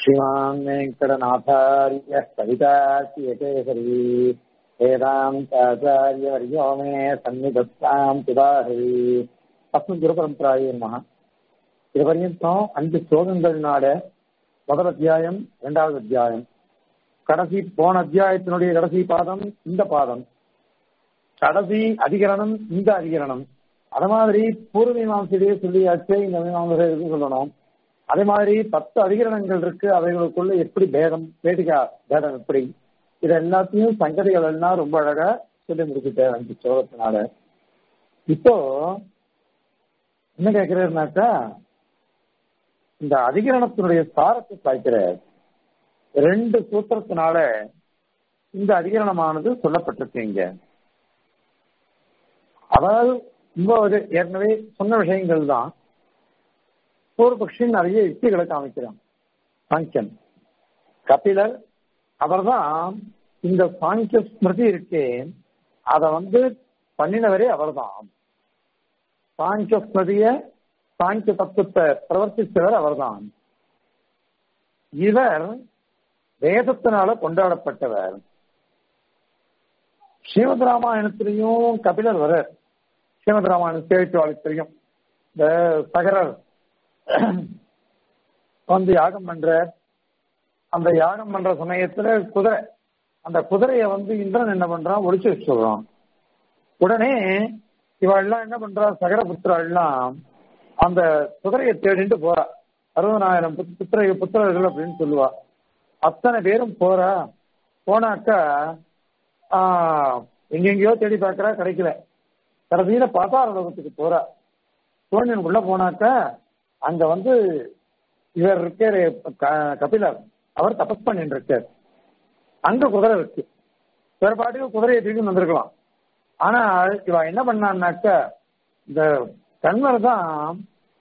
श्रीमान् वेङ्कटनाथार्य कवितार्कियकेसरी वेदान्ताचार्यवर्यो मे सन्निधत्ताम् துதாரி அஸ்மத் குருபரம்பராயே நம இது பர்யந்தம் அஞ்சு ஸ்லோகங்கள்னால முதல் அத்தியாயம் இரண்டாவது அத்தியாயம் கடைசி போன அத்தியாயத்தினுடைய கடைசி பாதம் இந்த பாதம் கடைசி அதிகரணம் இந்த அதிகரணம் அது மாதிரி பூர்வ மீமாசையிலேயே சொல்லியாச்சு இந்த மீமாசை சொல்லணும் அதே மாதிரி பத்து அதிகரணங்கள் இருக்கு அவைகளுக்குள்ள எப்படி பேதம் பேடிகா பேதம் எப்படி இது எல்லாத்தையும் சங்கதிகள் எல்லாம் ரொம்ப அழகா சொல்லி முடிச்சுட்டேன் அஞ்சு சோகத்தினால இப்போ என்ன கேட்கிறாருனாக்கா இந்த அதிகரணத்தினுடைய சாரத்தை சாய்க்கிறார் ரெண்டு சூத்திரத்தினால இந்த அதிகரணமானது சொல்லப்பட்டிருக்கு இங்க அதாவது ரொம்ப ஏற்கனவே சொன்ன விஷயங்கள் தான் பூர்வபக்ஷி நிறைய யுக்திகளை காமிக்கிறான் சாங்கியன் கபிலர் அவர்தான் இந்த சாங்கிய ஸ்மிருதி இருக்கே அதை வந்து பண்ணினவரே அவர்தான் சாங்கிய ஸ்மிருதிய சாங்கிய தத்துவத்தை பிரவர்த்தித்தவர் அவர்தான் இவர் வேதத்தினால கொண்டாடப்பட்டவர் ஸ்ரீமத் ராமாயணத்திலையும் கபிலர் வர ஸ்ரீமத் ராமாயணம் சேவிச்சுவாளுக்கு தெரியும் இந்த சகரர் வந்து யாகம் பண்ற அந்த யாகம் பண்ற சமயத்துல குதிரை அந்த குதிரைய வந்து இந்திரன் என்ன பண்றான் ஒழிச்சு வச்சுடுறான் உடனே இவெல்லாம் என்ன பண்றா சகரபுத்திரெல்லாம் அந்த குதிரையை தேடிட்டு போறா அறுபதாயிரம் புத்திர புத்திரர்கள் அப்படின்னு சொல்லுவா அத்தனை பேரும் போறா போனாக்கா எங்கெங்கயோ தேடி பார்க்கறா கிடைக்கல கடைசியில பாதார லோகத்துக்கு போறா சோழனுக்குள்ள போனாக்கா அங்க வந்து இவர் இருக்காரு கபிலர் அவர் தபஸ் பண்ணிட்டு இருக்கார் அங்க குதிரை இருக்கு வேற பாட்டுக்கு குதிரையை தூக்கி வந்திருக்கலாம் ஆனால் இவ என்ன பண்ணான்னாக்க இந்த கண்வர் தான்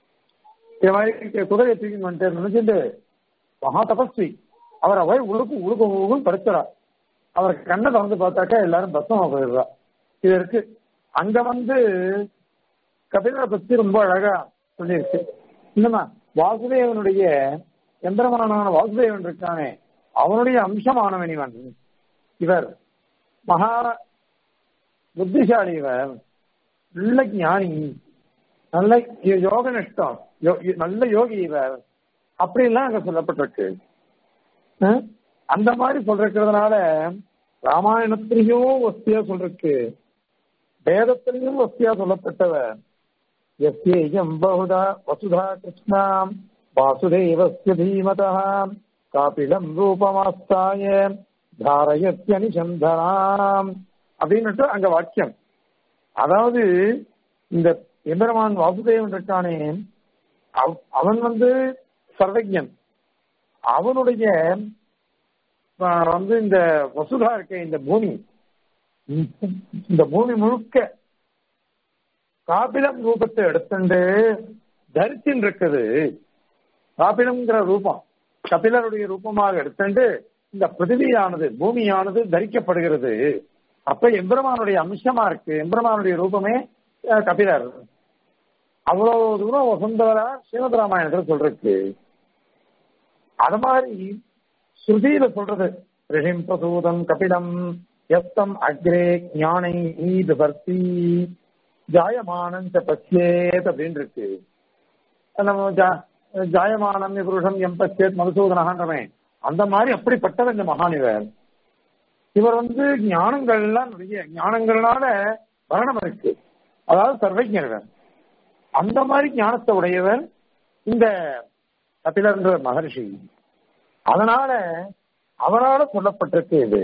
குதிரையை தூக்கி வந்துட்டு நினைச்சுட்டு மகா தபஸ்வி அவர் அவர் உழுக்கு உழுக்கு உழுக்கும் படுத்துறார் அவர் கண்ணை திறந்து பார்த்தாக்கா எல்லாரும் பஸ்ஸமா போயிடுறா இது இருக்கு அங்க வந்து கபிலரை பத்தி ரொம்ப அழகா சொல்லியிருக்கு இல்லமா வாசுதேவனுடைய எந்திரமானவன வாசுதேவன் இருக்கானே அவனுடைய அம்சமானவன் இவன் இவர் மகா புத்திசாலி இவர் நல்ல ஞானி நல்ல யோக நிஷ்டம் நல்ல யோகி இவர் அப்படிலாம் அங்க சொல்லப்பட்டிருக்கு அந்த மாதிரி சொல்றதுனால ராமாயணத்திலையும் வசதியா சொல்றதுக்கு வேதத்திலையும் வசதியா சொல்லப்பட்டவர் यस्येयम् बहुधा वसुधा कृष्णाम् वासुदेवस्य धीमतः காப்பிடம் ரூபமாஸ்தாய தாரயத்யனிசந்தனாம் அப்படின்னுட்டு அங்க வாக்கியம் அதாவது இந்த எம்பெருமான் வாசுதேவன் இருக்கானே அவன் வந்து சர்வஜன் அவனுடைய வந்து இந்த வசுதா இருக்க இந்த பூமி இந்த பூமி முழுக்க காபிலம் ரூபத்தை எடுத்துண்டு தரிசின் இருக்குது காபிலம்ங்கிற ரூபம் கபிலருடைய ரூபமாக எடுத்துண்டு இந்த பிருத்திவியானது பூமியானது தரிக்கப்படுகிறது அப்ப எம்பெருமானுடைய அம்சமா இருக்கு எம்பெருமானுடைய ரூபமே கபிலர் அவ்வளவு தூரம் வசந்தவரா ஸ்ரீமத் ராமாயணத்துல சொல்றதுக்கு அது மாதிரி ஸ்ருதியில சொல்றது ரிஷிம் பிரசூதம் கபிலம் எத்தம் அக்ரே ஞானை நீதுபர்த்தி ஜாயமானம் பச்சேத் அப்படின்னு இருக்கு நம்ம ஜாயமானம் புருஷம் எம் பச்சேத் மதுசூதனகான்றமே அந்த மாதிரி அப்படிப்பட்டவர் இந்த மகானிவர் இவர் வந்து ஞானங்கள் எல்லாம் நிறைய ஞானங்கள்னால மரணம் இருக்கு அதாவது சர்வஜர் அந்த மாதிரி ஞானத்தை உடையவர் இந்த கபிலர்ன்ற மகர்ஷி அதனால அவரால் சொல்லப்பட்டிருக்கு இது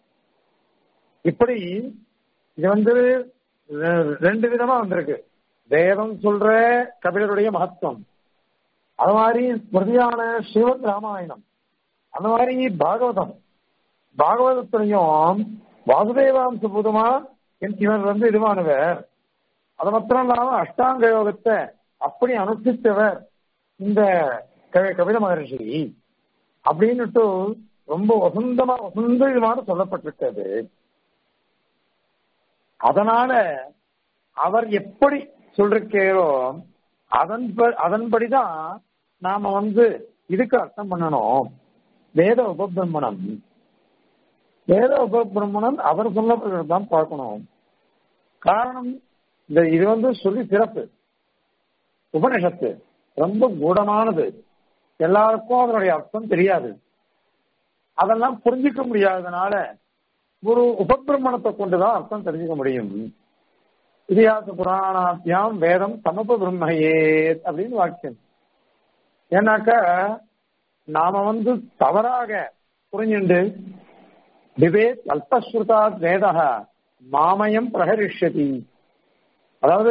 இப்படி இது வந்து ரெண்டு விதமா வந்திருக்கு வேதம் சொல்ற கபிலருடைய மகத்துவம் அது மாதிரி ஸ்மிருதியான ஸ்ரீமத் ராமாயணம் அந்த மாதிரி பாகவதம் பாகவதத்திலையும் வாசுதேவாம்ச பூதமா இவர் வந்து இதுவானவர் அது மாத்திரம் இல்லாம அஷ்டாங்க யோகத்தை அப்படி அனுஷ்டித்தவர் இந்த கபில மகர்ஷி அப்படின்னுட்டு ரொம்ப வசந்தமா வசந்த விதமாக சொல்லப்பட்டிருக்கிறது அதனால அவர் எப்படி சொல்றீரோ அதன் அதன்படிதான் நாம வந்து இதுக்கு அர்த்தம் பண்ணணும் வேத உபபிரமணம் வேத உபபிரமணம் அவர் சொன்னவர்கள் தான் பார்க்கணும் காரணம் இந்த இது வந்து சொல்லி சிறப்பு உபனிஷத்து ரொம்ப கூடமானது எல்லாருக்கும் அதனுடைய அர்த்தம் தெரியாது அதெல்லாம் புரிஞ்சிக்க முடியாததுனால ஒரு உபபிரமணத்தை கொண்டுதான் அர்த்தம் தெரிஞ்சுக்க முடியும் இதிகாச புராணாத்தியாம் வேதம் சமப பிரம்மையே அப்படின்னு வாக்கியம் ஏன்னாக்க நாம வந்து தவறாக புரிஞ்சுண்டு விவேக் அல்பஸ்ருதா வேதக மாமயம் பிரகரிஷ்யதி அதாவது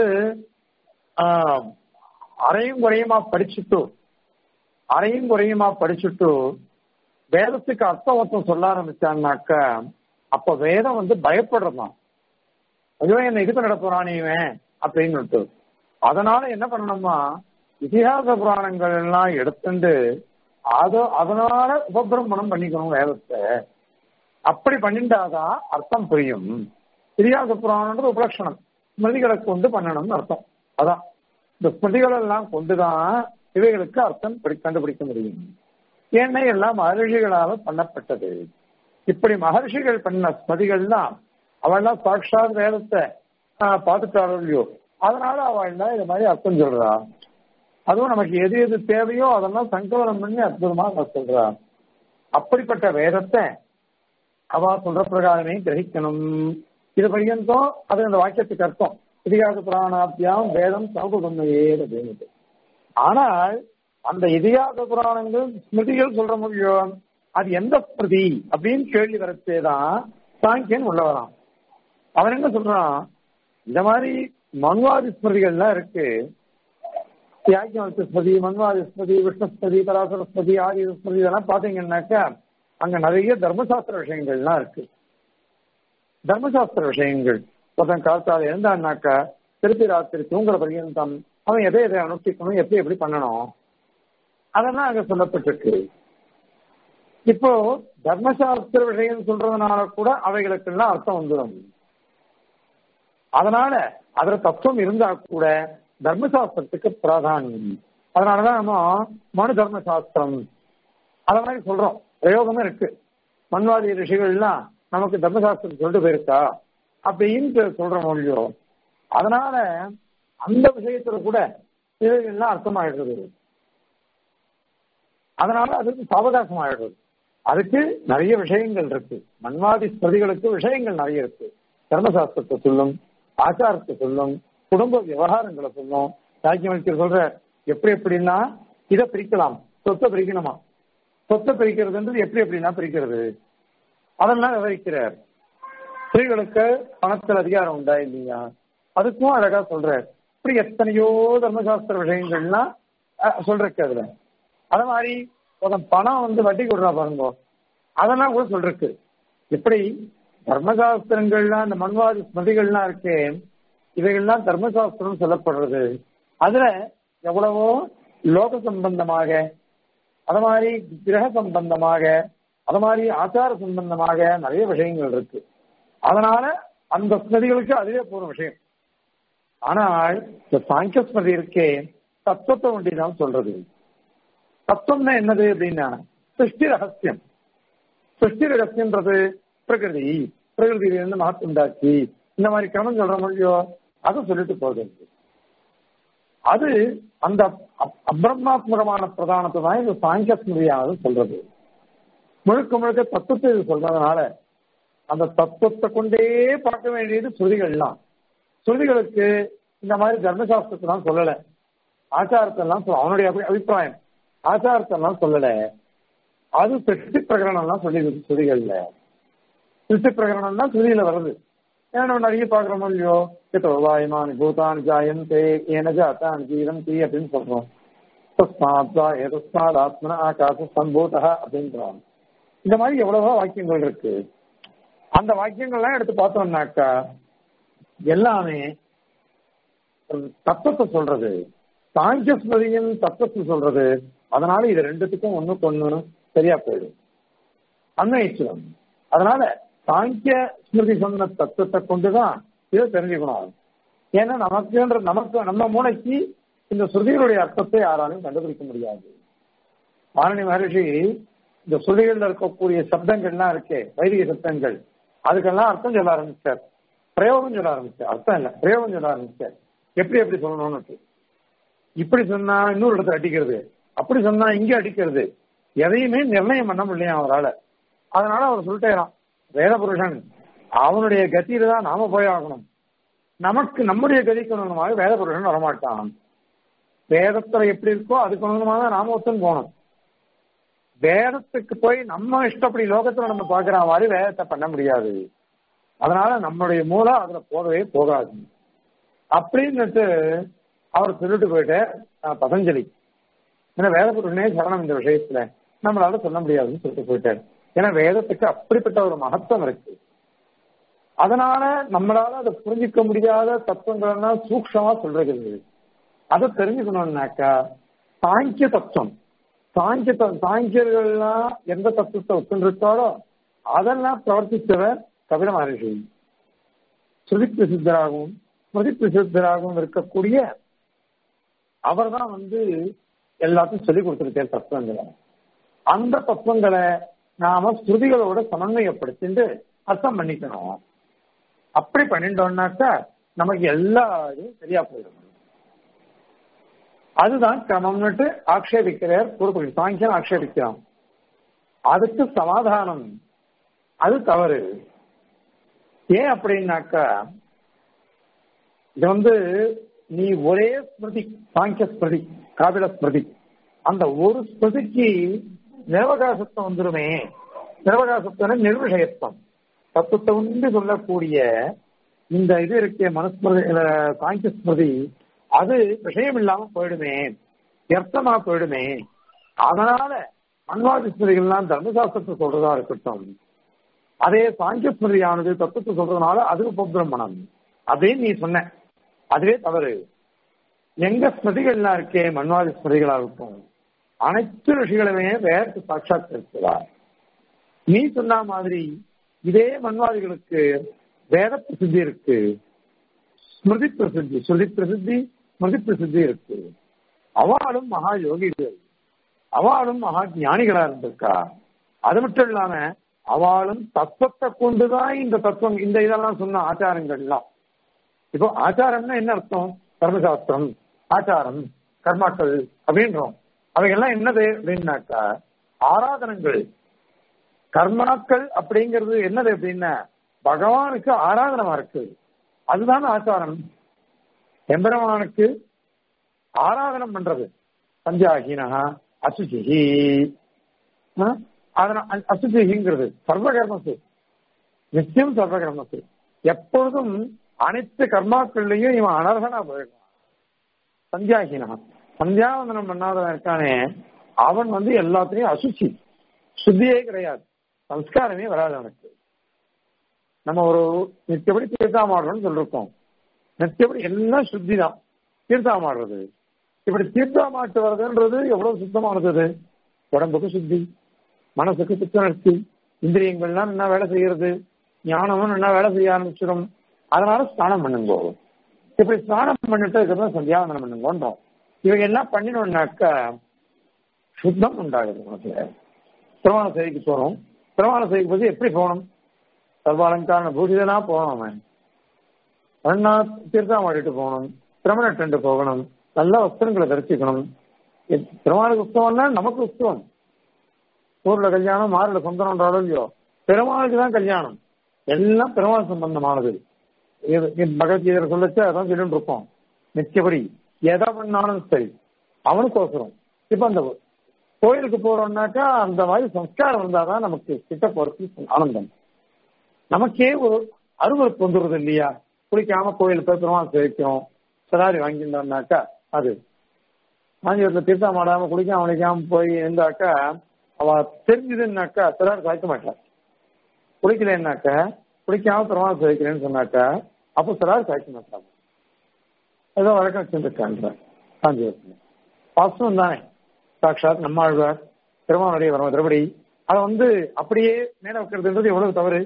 அரையும் குறையுமா படிச்சுட்டு அரையும் குறையுமா படிச்சுட்டு வேதத்துக்கு அர்த்தவத்தம் சொல்ல ஆரம்பிச்சான்னாக்க அப்ப வேதம் வந்து பயப்படுறதான் ஐயோ என்ன இது பண்ணிட போறான் இவன் அப்படின்னு அதனால என்ன பண்ணணுமா இதிகாச புராணங்கள் எல்லாம் எடுத்துட்டு அதோ அதனால உபபிரமணம் பண்ணிக்கணும் வேதத்தை அப்படி பண்ணிட்டாதான் அர்த்தம் புரியும் இதிகாச புராணம்ன்றது உபலட்சணம் ஸ்மிருதிகளை கொண்டு பண்ணணும்னு அர்த்தம் அதான் இந்த ஸ்மிருதிகள் எல்லாம் கொண்டுதான் இவைகளுக்கு அர்த்தம் கண்டுபிடிக்க முடியும் ஏன்னா எல்லாம் மகர்ஷிகளால பண்ணப்பட்டது இப்படி மகர்ஷிகள் பண்ண ஸ்மதிகள்லாம் அவள்லாம் சாட்சாத் வேதத்தை பார்த்துட்டாரோ இல்லையோ அதனால அவள்லாம் இது மாதிரி அர்த்தம் சொல்றா அதுவும் நமக்கு எது எது தேவையோ அதெல்லாம் சங்கலனம் பண்ணி அற்புதமா சொல்றா அப்படிப்பட்ட வேதத்தை அவ சொல்ற பிரகாரமே கிரகிக்கணும் இது பரியந்தம் அது அந்த வாக்கியத்துக்கு அர்த்தம் இதிகாச புராணாத்தியாம் வேதம் சமபுண்மையே அப்படின்னு ஆனால் அந்த இதிகாச புராணங்கள் ஸ்மிருதிகள் சொல்ற முடியும் அது எந்த ஸ்மிருதி அப்படின்னு கேள்வி வரச்சேதான் சாங்கியன் உள்ள வரான் அவன் என்ன சொல்றான் இந்த மாதிரி மன்வாதி ஸ்மிருதிகள்லாம் இருக்கு தியாகியவத்த ஸ்மிருதி மன்வாதி ஸ்மிருதி விஷ்ணுஸ்மிருதி பராசர ஸ்மிருதி ஆதி ஸ்மிருதி இதெல்லாம் பாத்தீங்கன்னாக்கா அங்க நிறைய தர்மசாஸ்திர விஷயங்கள்லாம் இருக்கு தர்மசாஸ்திர விஷயங்கள் ஒருத்தன் காலத்தால் எழுந்தான்னாக்கா திருப்பி ராத்திரி தூங்குற பரியந்தம் அவன் எதை எதை அனுஷ்டிக்கணும் எப்படி எப்படி பண்ணணும் அதெல்லாம் அங்க சொல்லப்பட்டிருக்கு இப்போ தர்மசாஸ்திர விஷயம் சொல்றதுனால கூட அவைகளுக்கெல்லாம் அர்த்தம் வந்துடும் அதனால அதுல தத்துவம் இருந்தா கூட தர்மசாஸ்திரத்துக்கு பிராதானியம் அதனாலதான் நம்ம மனு தர்மசாஸ்திரம் அத மாதிரி சொல்றோம் பிரயோகமும் இருக்கு மன்வாதி ரிஷிகள்லாம் நமக்கு தர்மசாஸ்திரம் சொல்லிட்டு போயிருக்கா அப்படின்னு சொல்ற மொழியோ அதனால அந்த விஷயத்துல கூட இவைகள்லாம் அர்த்தமாயிடுறது அதனால அதுக்கு சாவகாசம் ஆயிடுறது அதுக்கு நிறைய விஷயங்கள் இருக்கு மன்வாதி ஸ்மிருதிகளுக்கு விஷயங்கள் நிறைய இருக்கு தர்மசாஸ்திரத்தை சொல்லும் ஆச்சாரத்தை சொல்லும் குடும்ப விவகாரங்களை சொல்லும் சாக்கியமளிக்கர் சொல்ற எப்படி எப்படின்னா இதை பிரிக்கலாம் சொத்தை பிரிக்கணுமா சொத்தை பிரிக்கிறதுன்றது எப்படி எப்படின்னா பிரிக்கிறது அதெல்லாம் விவரிக்கிறார் ஸ்திரீகளுக்கு பணத்தில் அதிகாரம் உண்டா இல்லையா அதுக்கும் அழகா சொல்றார் இப்படி எத்தனையோ தர்மசாஸ்திர விஷயங்கள்லாம் சொல்றக்கு அதுல அது மாதிரி ஒருத்தன் பணம் வந்து வட்டி கொடுறா பாருங்க அதெல்லாம் கூட சொல்றக்கு இப்படி தர்மசாஸ்திரங்கள்லாம் இந்த மன்வாதி ஸ்மிருதிகள்லாம் இருக்கே இவைகள்லாம் தர்மசாஸ்திரம் சொல்லப்படுறது அதுல எவ்வளவோ லோக சம்பந்தமாக அது மாதிரி கிரக சம்பந்தமாக அது மாதிரி ஆச்சார சம்பந்தமாக நிறைய விஷயங்கள் இருக்கு அதனால அந்த ஸ்மிருதிகளுக்கு அதுவே போற விஷயம் ஆனால் இந்த சாங்கிய ஸ்மிருதி இருக்கே தத்துவத்தை ஒன்றிதான் சொல்றது தத்துவம்னா என்னது அப்படின்னா சிருஷ்டி ரகசியம் சிருஷ்டி ரகசியம்ன்றது பிரகிருதி பிரகிருதியிலிருந்து மகத்து உண்டாக்கி இந்த மாதிரி கிரமம் சொல்ற மொழியோ அதை சொல்லிட்டு போகிறது அது அந்த அப்ரமாத்மகமான பிரதானத்தை தான் இந்த சாங்கிய ஸ்மிருதியானது சொல்றது முழுக்க முழுக்க தத்துவத்தை இது சொல்றதுனால அந்த தத்துவத்தை கொண்டே பார்க்க வேண்டியது ஸ்ருதிகள்லாம் ஸ்ருதிகளுக்கு இந்த மாதிரி தர்மசாஸ்திரத்தை தான் சொல்லல ஆச்சாரத்தை எல்லாம் அவனுடைய அபிப்பிராயம் ஆச்சாரத்தை எல்லாம் சொல்லல அது சிருஷ்டி பிரகரணம் எல்லாம் சொல்லி ஸ்ருதிகள்ல சிருஷ்டி பிரகரணம் தான் ஸ்ருதியில வருது ஏன்னா நம்ம நிறைய பாக்குறோமோ இல்லையோ எத்தோ வாயுமானி பூதானி ஜாயந்தே ஏன ஜாத்தான் ஜீவந்தி அப்படின்னு சொல்றோம் தஸ்மாத்வா ஏதஸ்மாத் ஆத்மன ஆகாச சம்பூதா அப்படின்றாங்க இந்த மாதிரி எவ்வளவோ வாக்கியங்கள் இருக்கு அந்த வாக்கியங்கள்லாம் எடுத்து பார்த்தோம்னாக்கா எல்லாமே தத்துவத்தை சொல்றது சாங்கிய ஸ்மிருதியின் தத்துவத்தை சொல்றது அதனால இது ரெண்டுத்துக்கும் ஒண்ணுக்கு ஒண்ணு சரியா போயிடும் அன்வயிச்சிடும் அதனால சாங்கிய ஸ்மிருதி சொன்ன தத்துவத்தை கொண்டுதான் இதை தெரிஞ்சுக்கணும் ஏன்னா நமக்குன்ற நமக்கு நம்ம மூளைக்கு இந்த ஸ்ருதிகளுடைய அர்த்தத்தை யாராலையும் கண்டுபிடிக்க முடியாது மாரணி மகர்ஷி இந்த சுழிகள்ல இருக்கக்கூடிய சப்தங்கள்லாம் இருக்கே வைதிக சப்தங்கள் அதுக்கெல்லாம் அர்த்தம் சொல்ல ஆரம்பிச்சார் பிரயோகம் சொல்ல ஆரம்பிச்சார் அர்த்தம் இல்ல பிரயோகம் சொல்ல ஆரம்பிச்சார் எப்படி எப்படி சொல்லணும்னு இப்படி சொன்னா இன்னொரு இடத்துல அடிக்கிறது அப்படி சொன்னா இங்க அடிக்கிறது எதையுமே நிர்ணயம் பண்ண முடியல அவரால் அதனால அவர் சொல்லிட்டேறான் வேத புருஷன் அவனுடைய கத்தியில தான் நாம போய் ஆகணும் நமக்கு நம்முடைய கதிக்கு அனுகுணமாக வேத புருஷன் வரமாட்டான் வேதத்துல எப்படி இருக்கோ அதுக்கு அனுகுணமாக தான் நாம ஒத்துன்னு போகணும் வேதத்துக்கு போய் நம்ம இஷ்டப்படி லோகத்துல நம்ம பாக்குற மாதிரி வேதத்தை பண்ண முடியாது அதனால நம்மளுடைய மூலம் அதுல போகவே போகாது அப்படின்னுட்டு அவர் சொல்லிட்டு போயிட்டு பதஞ்சலி ஏன்னா வேதபுருஷனே சரணம் இந்த விஷயத்துல நம்மளால சொல்ல முடியாதுன்னு சொல்லிட்டு போயிட்டாரு ஏன்னா வேதத்துக்கு அப்படிப்பட்ட ஒரு மகத்துவம் இருக்கு அதனால நம்மளால அதை புரிஞ்சிக்க முடியாத தத்துவங்கள்னா சூக்ஷமா சொல்றது அதை தெரிஞ்சுக்கணும்னாக்கா சாங்கிய தத்துவம் சாங்கிய சாங்கியர்கள்லாம் எந்த தத்துவத்தை ஒத்துருக்காரோ அதெல்லாம் பிரவர்த்தித்தவர் கபில மகரிஷி சுருதி பிரசித்தராகவும் ஸ்மிருதி பிரசித்தராகவும் இருக்கக்கூடிய அவர் தான் வந்து எல்லாத்தையும் சொல்லி கொடுத்திருக்கார் தத்துவங்களை அந்த தத்துவங்களை நாம ஸ்ருதிகளோட சமன்வயப்படுத்திட்டு அர்த்தம் பண்ணிக்கணும் அப்படி பண்ணிட்டோம்னாக்கா நமக்கு எல்லா இதுவும் சரியா போயிடும் அதுதான் கிரமம்னுட்டு ஆக்ஷேபிக்கிறார் கொடுக்குற சாங்கியம் ஆக்ஷேபிக்கிறான் அதுக்கு சமாதானம் அது தவறு ஏன் அப்படின்னாக்கா இது வந்து நீ ஒரே ஸ்மிருதி சாங்கிய ஸ்மிருதி காபில ஸ்மிருதி அந்த ஒரு ஸ்மிருதிக்கு நிரவகாசத்துவம் வந்துருமே நிரவகாசத்துவம் நிர்விஷயத்துவம் தத்துவத்தை உண்டு சொல்லக்கூடிய இந்த இது இருக்கே மனுஸ்மிருதி சாங்கிய ஸ்மிருதி அது விஷயம் இல்லாம போயிடுமே வியர்த்தமா போயிடுமே அதனால மன்வாதி ஸ்மிருதிகள்லாம் தர்மசாஸ்திரத்தை சொல்றதா இருக்கட்டும் அதே சாங்கிய ஸ்மிருதியானது தத்துவத்தை சொல்றதுனால அது உபபிரமணம் அப்படின்னு நீ சொன்ன அதுவே தவறு எங்க ஸ்மிருதிகள்லாம் இருக்கே மன்வாதி ஸ்மிருதிகளா இருக்கும் அனைத்து ரிஷிகளுமே வேறு சாட்சாத் இருக்கிறார் நீ சொன்ன மாதிரி இதே மன்வாதிகளுக்கு வேத பிரசித்தி இருக்கு ஸ்மிருதி பிரசித்தி ஸ்ருதி பிரசித்தி ஸ்மிருதி பிரசித்தி இருக்கு அவளும் மகா யோகிகள் அவளும் மகா ஞானிகளா இருந்திருக்கா அது மட்டும் இல்லாம அவளும் தத்துவத்தை கொண்டுதான் இந்த தத்துவம் இந்த இதெல்லாம் சொன்ன ஆச்சாரங்கள்லாம் இப்போ ஆச்சாரம்னா என்ன அர்த்தம் கர்மசாஸ்திரம் ஆச்சாரம் கர்மாக்கள் அப்படின்றோம் அவைகள்லாம் என்னது அப்படின்னாக்கா ஆராதனங்கள் கர்மாக்கள் அப்படிங்கிறது என்னது அப்படின்னா பகவானுக்கு ஆராதனமா இருக்கு அதுதான் ஆச்சாரம் எம்பெருமானுக்கு ஆராதனம் பண்றது பஞ்சாஹீனகா அசுச்சிஹி அதனால் அசுச்சிஹிங்கிறது சர்வகர்மசு நிச்சயம் சர்வகர்மசு எப்பொழுதும் அனைத்து கர்மாக்கள்லையும் இவன் அனர்ஹனா போயிடுவான் சந்தியாஹீனா சந்தியாவந்தனம் பண்ணாதவன் இருக்கானே அவன் வந்து எல்லாத்துலயும் அசுச்சி சுத்தியே கிடையாது சம்ஸ்காரமே வராது அவனுக்கு நம்ம ஒரு நித்தியபடி தீர்த்தாமாடுறோம்னு சொல்லிருக்கோம் நித்தியபடி எல்லாம் சுத்தி தான் தீர்த்தாமாடுறது இப்படி தீர்த்தாமாட்டு வர்றதுன்றது எவ்வளவு சுத்தமானது உடம்புக்கு சுத்தி மனசுக்கு புத்துணர்ச்சி இந்திரியங்கள்லாம் என்ன வேலை செய்யறது ஞானமும் என்ன வேலை செய்ய ஆரம்பிச்சிடும் அதனால ஸ்நானம் பண்ணுங்க இப்படி ஸ்நானம் பண்ணிட்டு இருக்கிறதா சந்தியாவந்தனம் பண்ணுங்கன்றோம் இவங்க எல்லாம் பண்ணினோம்னாக்கா சுத்தம் உண்டாகுது உனக்கு திருமண செய்திக்கு போறோம் திருமண செய்திக்கு போது எப்படி போகணும் சர்வாலங்கார பூஜிதனா போகணும் அவன் ஒன்னா தீர்த்தம் ஆடிட்டு போகணும் திருமண டெண்டு போகணும் நல்ல வஸ்திரங்களை தரிசிக்கணும் திருமண உற்சவம்னா நமக்கு உற்சவம் ஊர்ல கல்யாணம் மாறுல சொந்தம்ன்றாலும் இல்லையோ பெருமாளுக்கு தான் கல்யாணம் எல்லாம் பெருமாள் சம்பந்தமானது பகவத்கீதை சொல்லச்சு அதான் சொல்லிட்டு இருப்போம் நிச்சயப்படி எதை பண்ணாலும் சரி அவனுக்கோசரம் இப்ப அந்த கோயிலுக்கு போறோம்னாக்கா அந்த மாதிரி சம்ஸ்காரம் இருந்தாதான் நமக்கு கிட்ட போறதுக்கு ஆனந்தம் நமக்கே ஒரு அருவறுப்பு வந்துடுறது இல்லையா குளிக்காம கோயில் போய் பெருமாள் சேவிக்கும் சராரி வாங்கிட்டோம்னாக்கா அது காஞ்சிபுரத்துல தீர்த்தம் ஆடாம குளிக்காம குளிக்காம போய் இருந்தாக்கா அவ தெரிஞ்சதுன்னாக்கா சிறார் சாய்க்க மாட்டார் குளிக்கலன்னாக்க குளிக்காம பெருமாள் சேவிக்கிறேன்னு சொன்னாக்கா அப்போ சிறார் சாய்க்க மாட்டாங்க ஏதோ வழக்கம் வச்சுருக்கான்ற காஞ்சிபுரத்துல வாஸ்தவம் தானே சாட்சாத் நம்மாழ்வார் பெருமானுடைய வரும் திருப்படி அதை வந்து அப்படியே மேல வைக்கிறதுன்றது எவ்வளவு தவறு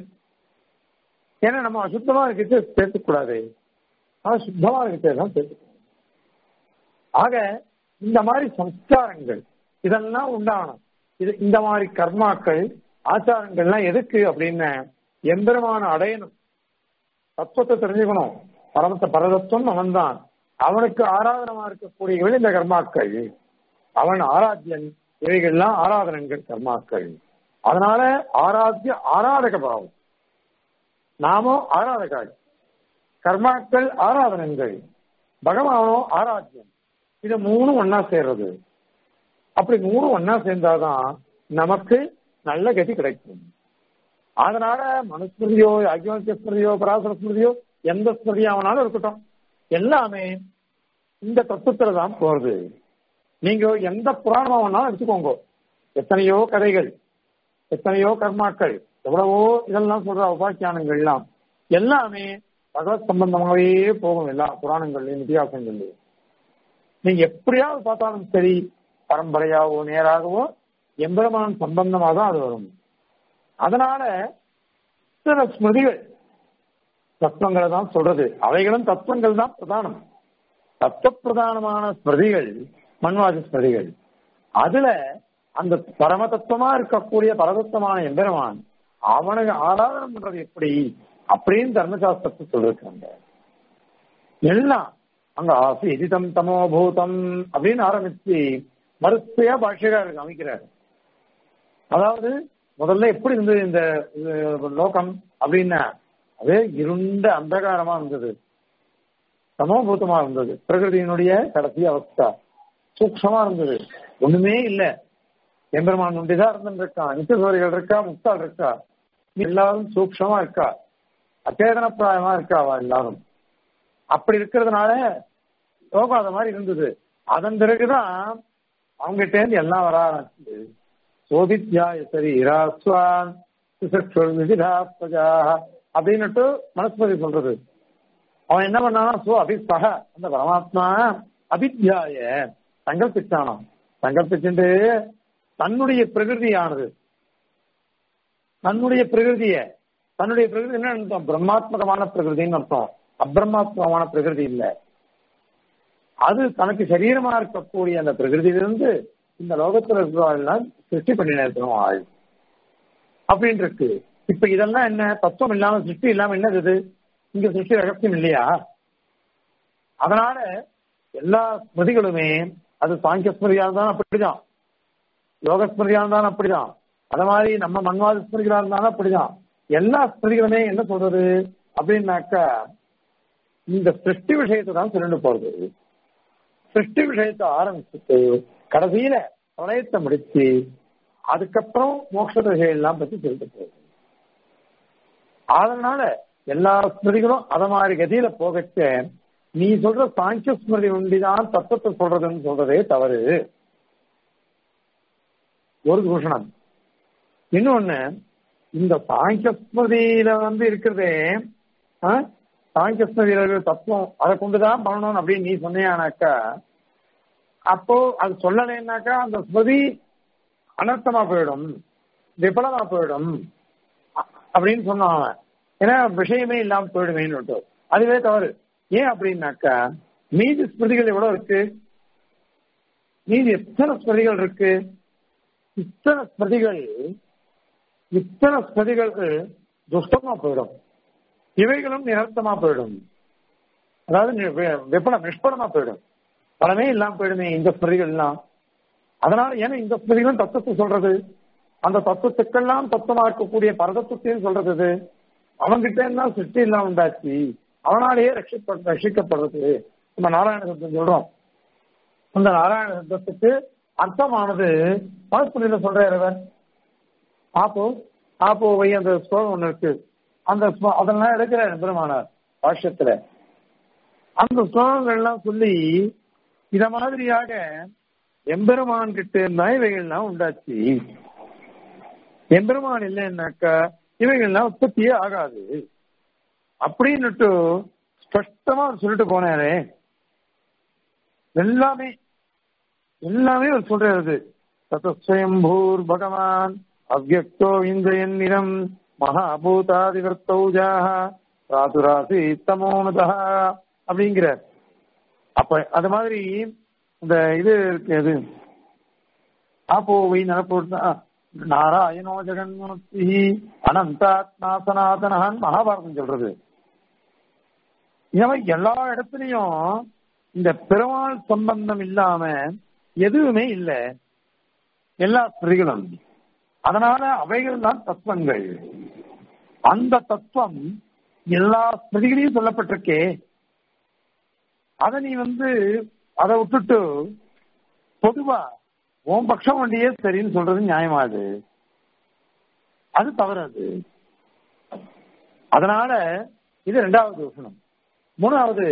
ஏன்னா நம்ம அசுத்தமா இருக்கிறது சேர்த்துக்கூடாது ஆனா சுத்தமா இருக்கிறது தான் சேர்த்துக்கணும் ஆக இந்த மாதிரி சம்ஸ்காரங்கள் இதெல்லாம் உண்டாகணும் இது இந்த மாதிரி கர்மாக்கள் ஆச்சாரங்கள்லாம் எதுக்கு அப்படின்னு எம்பெருமான அடையணும் தத்துவத்தை தெரிஞ்சுக்கணும் பரமத்த பரதத்துவம் அவன்தான் அவனுக்கு ஆராதனமா இருக்கக்கூடியவர்கள் இந்த கர்மாக்கள் அவன் ஆராத்தியன் இவைகள்லாம் ஆராதனங்கள் கர்மாக்கள் அதனால ஆராத்திய ஆராதக பாவம் நாமும் ஆராதகாள் கர்மாக்கள் ஆராதனங்கள் பகவானோ ஆராத்தியம் இது மூணும் ஒன்னா சேர்றது அப்படி மூணும் ஒன்னா சேர்ந்தாதான் நமக்கு நல்ல கதி கிடைக்கும் அதனால மனுஸ்மிருதியோ அக்யோக்கிய ஸ்மிருதியோ பராசர ஸ்மிருதியோ எந்த ஸ்மிருதியாவனாலும் இருக்கட்டும் எல்லாமே இந்த தத்துவத்துல தான் போறது நீங்க எந்த புராணமா வேணாலும் எடுத்துக்கோங்க எத்தனையோ கதைகள் எத்தனையோ கர்மாக்கள் எவ்வளவோ இதெல்லாம் சொல்ற உபாக்கியானங்கள்லாம் எல்லாமே பகவத் சம்பந்தமாகவே போகும் எல்லா புராணங்கள்லயும் இதிகாசங்கள்லயும் நீங்க எப்படியாவது பார்த்தாலும் சரி பரம்பரையாவோ நேராகவோ எம்பெருமான் சம்பந்தமாக தான் அது வரும் அதனால சில ஸ்மிருதிகள் தத்துவங்களை தான் சொல்றது அவைகளும் தத்துவங்கள் தான் பிரதானம் தத்துவ பிரதானமான ஸ்மிருதிகள் மண்வாதி ஸ்மிருதிகள் அதுல அந்த பரம தத்துவமா இருக்கக்கூடிய பரதத்துவமான எம்பெருமான் அவனுக்கு ஆராதனம் பண்றது எப்படி அப்படின்னு தர்மசாஸ்திரத்தை சொல்லிருக்காங்க எல்லாம் அங்க ஆசி எதிதம் தமோ பூதம் அப்படின்னு ஆரம்பிச்சு வரிசையா பாஷ்யக்காரருக்கு அமைக்கிறார் அதாவது முதல்ல எப்படி இருந்தது இந்த லோகம் அப்படின்னா அது இருண்ட அந்தகாரமா இருந்தது சமோபூதமா இருந்தது பிரகிருதியினுடைய கடைசி அவஸ்தா சூக்ஷமா இருந்தது ஒண்ணுமே இல்ல எம்பெருமான் நொண்டிதான் இருந்துட்டு இருக்கான் நித்தியசோரிகள் இருக்கா முக்தால் இருக்கா எல்லாரும் சூக்ஷமா இருக்கா அச்சேதனப்பிராயமா இருக்கா அவ எல்லாரும் அப்படி இருக்கிறதுனால லோகம் அத மாதிரி இருந்தது அதன் பிறகுதான் அவங்ககிட்ட இருந்து எல்லாம் வர ஆரம்பிச்சது சோதித்யாய சரி இராஸ்வான் அப்படின்னுட்டு மனஸ்பதி சொல்றது அவன் என்ன பண்ணானா சோ அபிசக அந்த பரமாத்மா அபித்யாய சங்கல்பிச்சானாம் சங்கல்பிச்சுட்டு தன்னுடைய பிரகிருதியானது தன்னுடைய பிரகிருதிய தன்னுடைய பிரகிருதி என்ன அர்த்தம் பிரம்மாத்மகமான பிரகிருதின்னு அர்த்தம் அப்பிரமாத்மகமான பிரகிருதி இல்ல அது தனக்கு சரீரமா இருக்கக்கூடிய அந்த பிரகிருதியிலிருந்து இந்த லோகத்துல இருக்கிறவெல்லாம் சிருஷ்டி பண்ணி இருக்கணும் ஆள் அப்படின்னு இருக்கு இப்ப இதெல்லாம் என்ன தத்துவம் இல்லாம சிருஷ்டி இல்லாம என்னது இது இங்க சிருஷ்டி ரகசியம் இல்லையா அதனால எல்லா ஸ்மிருதிகளுமே அது சாங்கிய ஸ்மிருதியா இருந்தாலும் அப்படிதான் யோக ஸ்மிருதியா இருந்தாலும் அப்படிதான் அத மாதிரி நம்ம மண்வாத ஸ்மிருதிகளா இருந்தாலும் அப்படிதான் எல்லா ஸ்மிருதிகளுமே என்ன சொல்றது அப்படின்னாக்கா இந்த சிருஷ்டி விஷயத்தை தான் சொல்லிட்டு போறது சிருஷ்டி விஷயத்தை ஆரம்பிச்சுட்டு கடைசியில பிரளயத்தை முடிச்சு அதுக்கப்புறம் மோட்ச விஷயம் பத்தி சொல்லிட்டு போகுது அதனால எல்லா ஸ்மிருதிகளும் அத மாதிரி கதியில போகச்ச நீ சொல்ற சாங்கிய ஸ்மிருதி ஒண்டிதான் தத்துவத்தை சொல்றதுன்னு சொல்றதே தவறு ஒரு தூஷணம் இன்னொன்னு இந்த சாங்கிய ஸ்மிருதியில வந்து இருக்கிறதே சாங்கிய ஸ்மிருதியில இருக்கிற தத்துவம் அதை கொண்டுதான் பண்ணணும் அப்படின்னு நீ சொன்னியானாக்கா அப்போ அது சொல்லலைன்னாக்கா அந்த ஸ்மிருதி அனர்த்தமா போயிடும் விபலமா போயிடும் அப்படின்னு சொன்னான் அவன் ஏன்னா விஷயமே இல்லாம போயிடுமேன்னு அதுவே தவறு ஏன் அப்படின்னாக்கா மீதி ஸ்மிருதிகள் எவ்வளவு இருக்கு மீதி எத்தனை ஸ்மிருதிகள் இருக்கு இத்தனை ஸ்மிருதிகள் இத்தனை ஸ்மிருதிகள் துஷ்டமா போயிடும் இவைகளும் நிரர்த்தமா போயிடும் அதாவது விபலம் நிஷ்பலமா போயிடும் பலமே இல்லாம போயிடுமே இந்த ஸ்மிருதிகள் எல்லாம் அதனால ஏன்னா இந்த ஸ்மிருதிகளும் தத்துவத்தை சொல்றது அந்த தத்துவத்துக்கெல்லாம் தத்துவமா இருக்கக்கூடிய பரதத்துவத்தையும் சொல்றது இது அவன்கிட்ட இருந்தா சிருஷ்டி இல்லாம உண்டாச்சு அவனாலேயே ரட்சிப்ப ரட்சிக்கப்படுறது நம்ம நாராயண சப்தம் சொல்றோம் அந்த நாராயண சப்தத்துக்கு அர்த்தமானது மனசுல சொல்றாரு அவர் ஆப்போ ஆப்போ வை அந்த ஸ்லோகம் ஒண்ணு இருக்கு அந்த அதெல்லாம் எடுக்கிறார் பெருமானார் பாஷ்யத்துல அந்த ஸ்லோகங்கள்லாம் சொல்லி இத மாதிரியாக எம்பெருமான் கிட்ட இருந்தா இவைகள்லாம் உண்டாச்சு எம்பெருமான் இல்லைன்னாக்கா இவைகள்லாம் உற்பத்தியே ஆகாது அப்படின்னுட்டு ஸ்பஷ்டமா சொல்லிட்டு போனாரே எல்லாமே எல்லாமே அவர் சொல்றது தத்தஸ்வயம்பூர் பகவான் அவ்வக்தோ இந்திரன் நிறம் மகாபூதாதிவர்த்தௌஜாக ராதுராசி தமோனதா அப்படிங்கிறார் அப்ப அது மாதிரி இந்த இது இருக்கு அது ஆப்போ வை நலப்பொருத்தா நாராயணோ ஜெகன்மூர்த்தி அனந்தாத்மா சனாதனஹான் மகாபாரதம் சொல்றது இவன் எல்லா இடத்துலயும் இந்த பெருமாள் சம்பந்தம் இல்லாம எதுவுமே இல்லை எல்லா ஸ்திரீகளும் அதனால அவைகள் தான் தத்துவங்கள் அந்த தத்துவம் எல்லா ஸ்மிருதிகளையும் சொல்லப்பட்டிருக்கே அதை நீ வந்து அதை விட்டுட்டு பொதுவா உன் பட்சம் வண்டியே சரின்னு சொல்றது நியாயமா அது அது தவறு அது அதனால இது ரெண்டாவது யோசனம் மூணாவது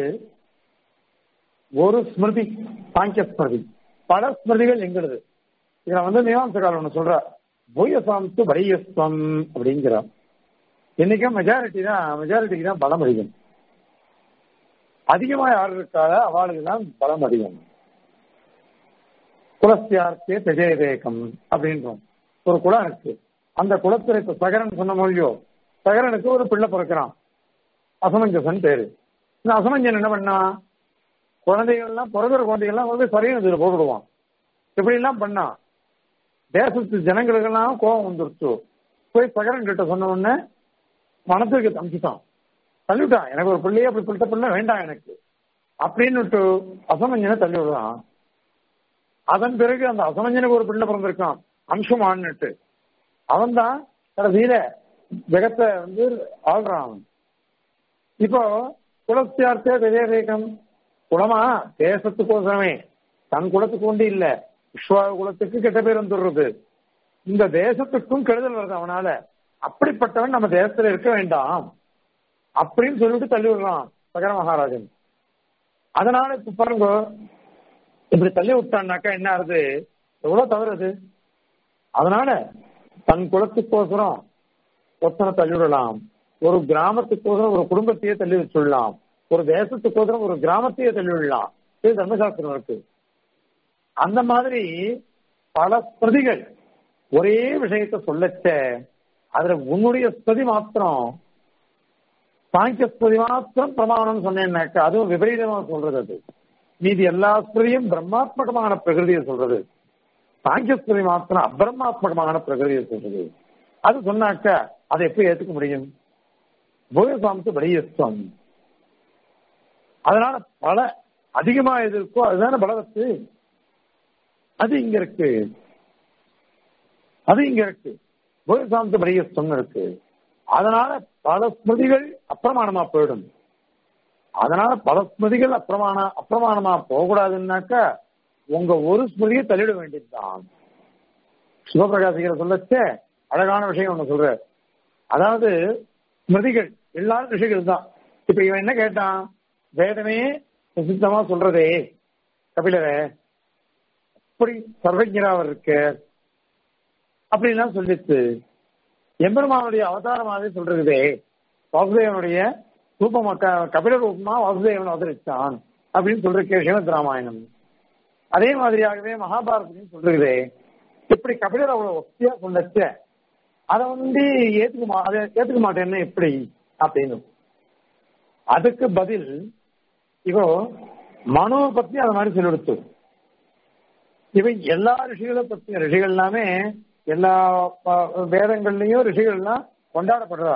ஒரு ஸ்மிருதி சாங்கிய ஸ்மிருதி பல ஸ்மிருதிகள் எங்கிறது இதுல வந்து மீமாம்சகால் ஒண்ணு சொல்ற பூயசாம்சு பரியஸ்வம் அப்படிங்கிறான் என்னைக்கும் மெஜாரிட்டி தான் மெஜாரிட்டிக்கு தான் பலம் அதிகம் அதிகமா யார் இருக்காத அவளுக்கு தான் பலம் அதிகம் குலஸ்தியார்த்தே தெஜயதேகம் அப்படின்றோம் ஒரு குலம் இருக்கு அந்த குலத்துல இப்ப சகரன் சொன்ன மொழியோ சகரனுக்கு ஒரு பிள்ளை பிறக்கிறான் அசமஞ்சசன் பேரு இந்த அசமஞ்சன் என்ன பண்ணா குழந்தைகள்லாம் பிறகுற குழந்தைகள்லாம் வந்து சரியான இதுல போட்டுடுவான் இப்படி எல்லாம் பண்ணா தேசத்து ஜனங்களுக்கெல்லாம் கோபம் வந்துருச்சு போய் சகரன் கிட்ட சொன்ன உடனே மனத்துக்கு தம்பிட்டான் தள்ளிவிட்டான் எனக்கு ஒரு பிள்ளையே அப்படி பிள்ளை பிள்ளை வேண்டாம் எனக்கு அப்படின்னு அசமஞ்சனை தள்ளி விடுறான் அதன் பிறகு அந்த அசமஞ்சனுக்கு ஒரு பிள்ளை பிறந்திருக்கான் அம்சமான்னுட்டு அவன் தான் கடைசியில ஜெகத்தை வந்து ஆள்றான் அவன் இப்போ குலத்தியார்த்தே விஜயவேகம் குலமா தேசத்துக்கோசரமே தன் குலத்துக்கு கொண்டு இல்ல விஸ்வா குலத்துக்கு கெட்ட பேர் வந்துடுறது இந்த தேசத்துக்கும் கெடுதல் வருது அவனால அப்படிப்பட்டவன் நம்ம தேசத்துல இருக்க வேண்டாம் அப்படின்னு சொல்லிட்டு தள்ளி விடுறான் சகர மகாராஜன் அதனால இப்ப பாருங்க இப்படி தள்ளி விட்டான்னாக்கா என்ன ஆகுது எவ்வளவு தவறு அது அதனால தன் குலத்துக்கோசரம் ஒத்தனை தள்ளி விடலாம் ஒரு கிராமத்துக்கோசரம் ஒரு குடும்பத்தையே தள்ளி வச்சுடலாம் ஒரு தேசத்துக்கோசரம் ஒரு கிராமத்தையே தள்ளி விடலாம் இது தர்மசாஸ்திரம் இருக்கு அந்த மாதிரி பல ஸ்மிருதிகள் ஒரே விஷயத்த சொல்லச்ச அதுல உன்னுடைய ஸ்மிருதி மாத்திரம் சாங்கிய ஸ்மிருதி மாத்திரம் பிரமாணம் சொன்னேன்னாக்கா அதுவும் விபரீதமா சொல்றது அது மீதி எல்லா ஸ்மிருதியும் பிரம்மாத்மகமான பிரகிருதியை சொல்றது சாங்கிய ஸ்மிருதி மாத்திரம் அபிரமாத்மகமான பிரகிருதியை சொல்றது அது சொன்னாக்க அதை எப்படி ஏத்துக்க முடியும் பூயசாமத்து பலியத்துவம் அதனால பல அதிகமா எது இருக்கோ அதுதானே பலவத்து அது இங்க இருக்கு அது இங்க இருக்கு பூயசாமத்து பலியத்துவம் இருக்கு அதனால பல ஸ்மிருதிகள் அப்பிரமாணமா போயிடும் அதனால பல ஸ்மிருதிகள் அப்பிரமாண அப்பிரமாணமா போகக்கூடாதுன்னாக்கா உங்க ஒரு ஸ்மிருதியை தள்ளிட வேண்டியதுதான் சிவபிரகாசிகரை சொல்லச்சே அழகான விஷயம் ஒண்ணு சொல்ற அதாவது ஸ்மிருதிகள் எல்லாரும் ரிஷிகள் தான் இப்ப இவன் என்ன கேட்டான் வேதமே பிரசித்தமா சொல்றதே கபிலரே அப்படி சர்வஜரா அவர் இருக்கு அப்படின்லாம் சொல்லிச்சு எம்பெருமானுடைய அவதாரமாவே சொல்றதே வாசுதேவனுடைய ரூபமா கபில ரூபமா வாசுதேவன் அவதரித்தான் அப்படின்னு சொல்ற ஸ்ரீமத் ராமாயணம் அதே மாதிரியாகவே மகாபாரதத்தையும் சொல்றதே இப்படி கபிலர் அவ்வளவு ஒத்தியா சொல்லச்ச அதை வந்து ஏத்துக்க மா அதை ஏத்துக்க மாட்டேன்னு எப்படி அப்படின்னு அதுக்கு பதில் இப்போ மனுவை பத்தி அது மாதிரி சொல்லிடுத்து இவன் எல்லா ரிஷிகளை பத்தி ரிஷிகள் எல்லாமே எல்லா வேதங்கள்லயும் ரிஷிகள்லாம் கொண்டாடப்படுறா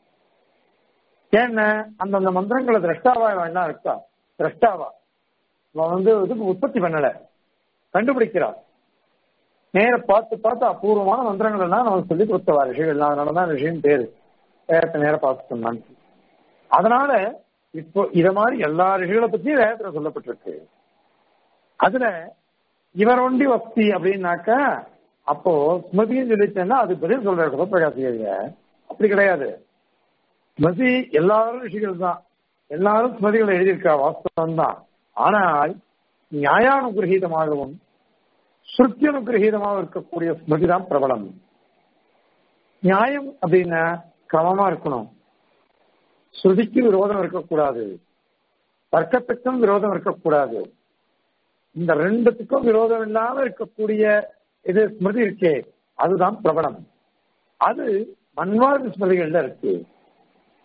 ஏன்னா அந்தந்த மந்திரங்களை திரஷ்டாவா எல்லாம் இருக்கா திரஷ்டாவா அவன் வந்து இதுக்கு உற்பத்தி பண்ணல கண்டுபிடிக்கிறா நேர பார்த்து பார்த்து அபூர்வமான மந்திரங்கள் எல்லாம் நம்ம சொல்லி கொடுத்தவா ரிஷிகள் அதனாலதான் ரிஷின்னு பேரு வேதத்தை நேர பார்த்து சொன்னான் அதனால இப்போ இத மாதிரி எல்லா ரிஷிகளை பத்தியும் வேதத்துல சொல்லப்பட்டிருக்கு அதுல இவர் ஒண்டி வஸ்தி அப்படின்னாக்கா அப்போ ஸ்மிருதியும் சொல்லிச்சேன்னா அது பதில் சொல்ற சிவபிரகாசிக அப்படி கிடையாது ஸ்மிருதி எல்லாரும் ரிஷிகள் தான் எல்லாரும் ஸ்மிருதிகளை எழுதியிருக்கா வாஸ்தவம் தான் ஆனால் நியாயானுகிரகீதமாகவும் ஸ்ருத்தியனுகிரகீதமாக இருக்கக்கூடிய ஸ்மிருதி தான் பிரபலம் நியாயம் அப்படின்னா கிரமமா இருக்கணும் ஸ்ருதிக்கு விரோதம் இருக்கக்கூடாது தர்க்கத்துக்கும் விரோதம் இருக்கக்கூடாது இந்த ரெண்டுத்துக்கும் விரோதம் இல்லாம இருக்கக்கூடிய இது ஸ்மிருதி இருக்கே அதுதான் பிரபலம் அது மன்வாதி ஸ்மிருதிகள்ல இருக்கு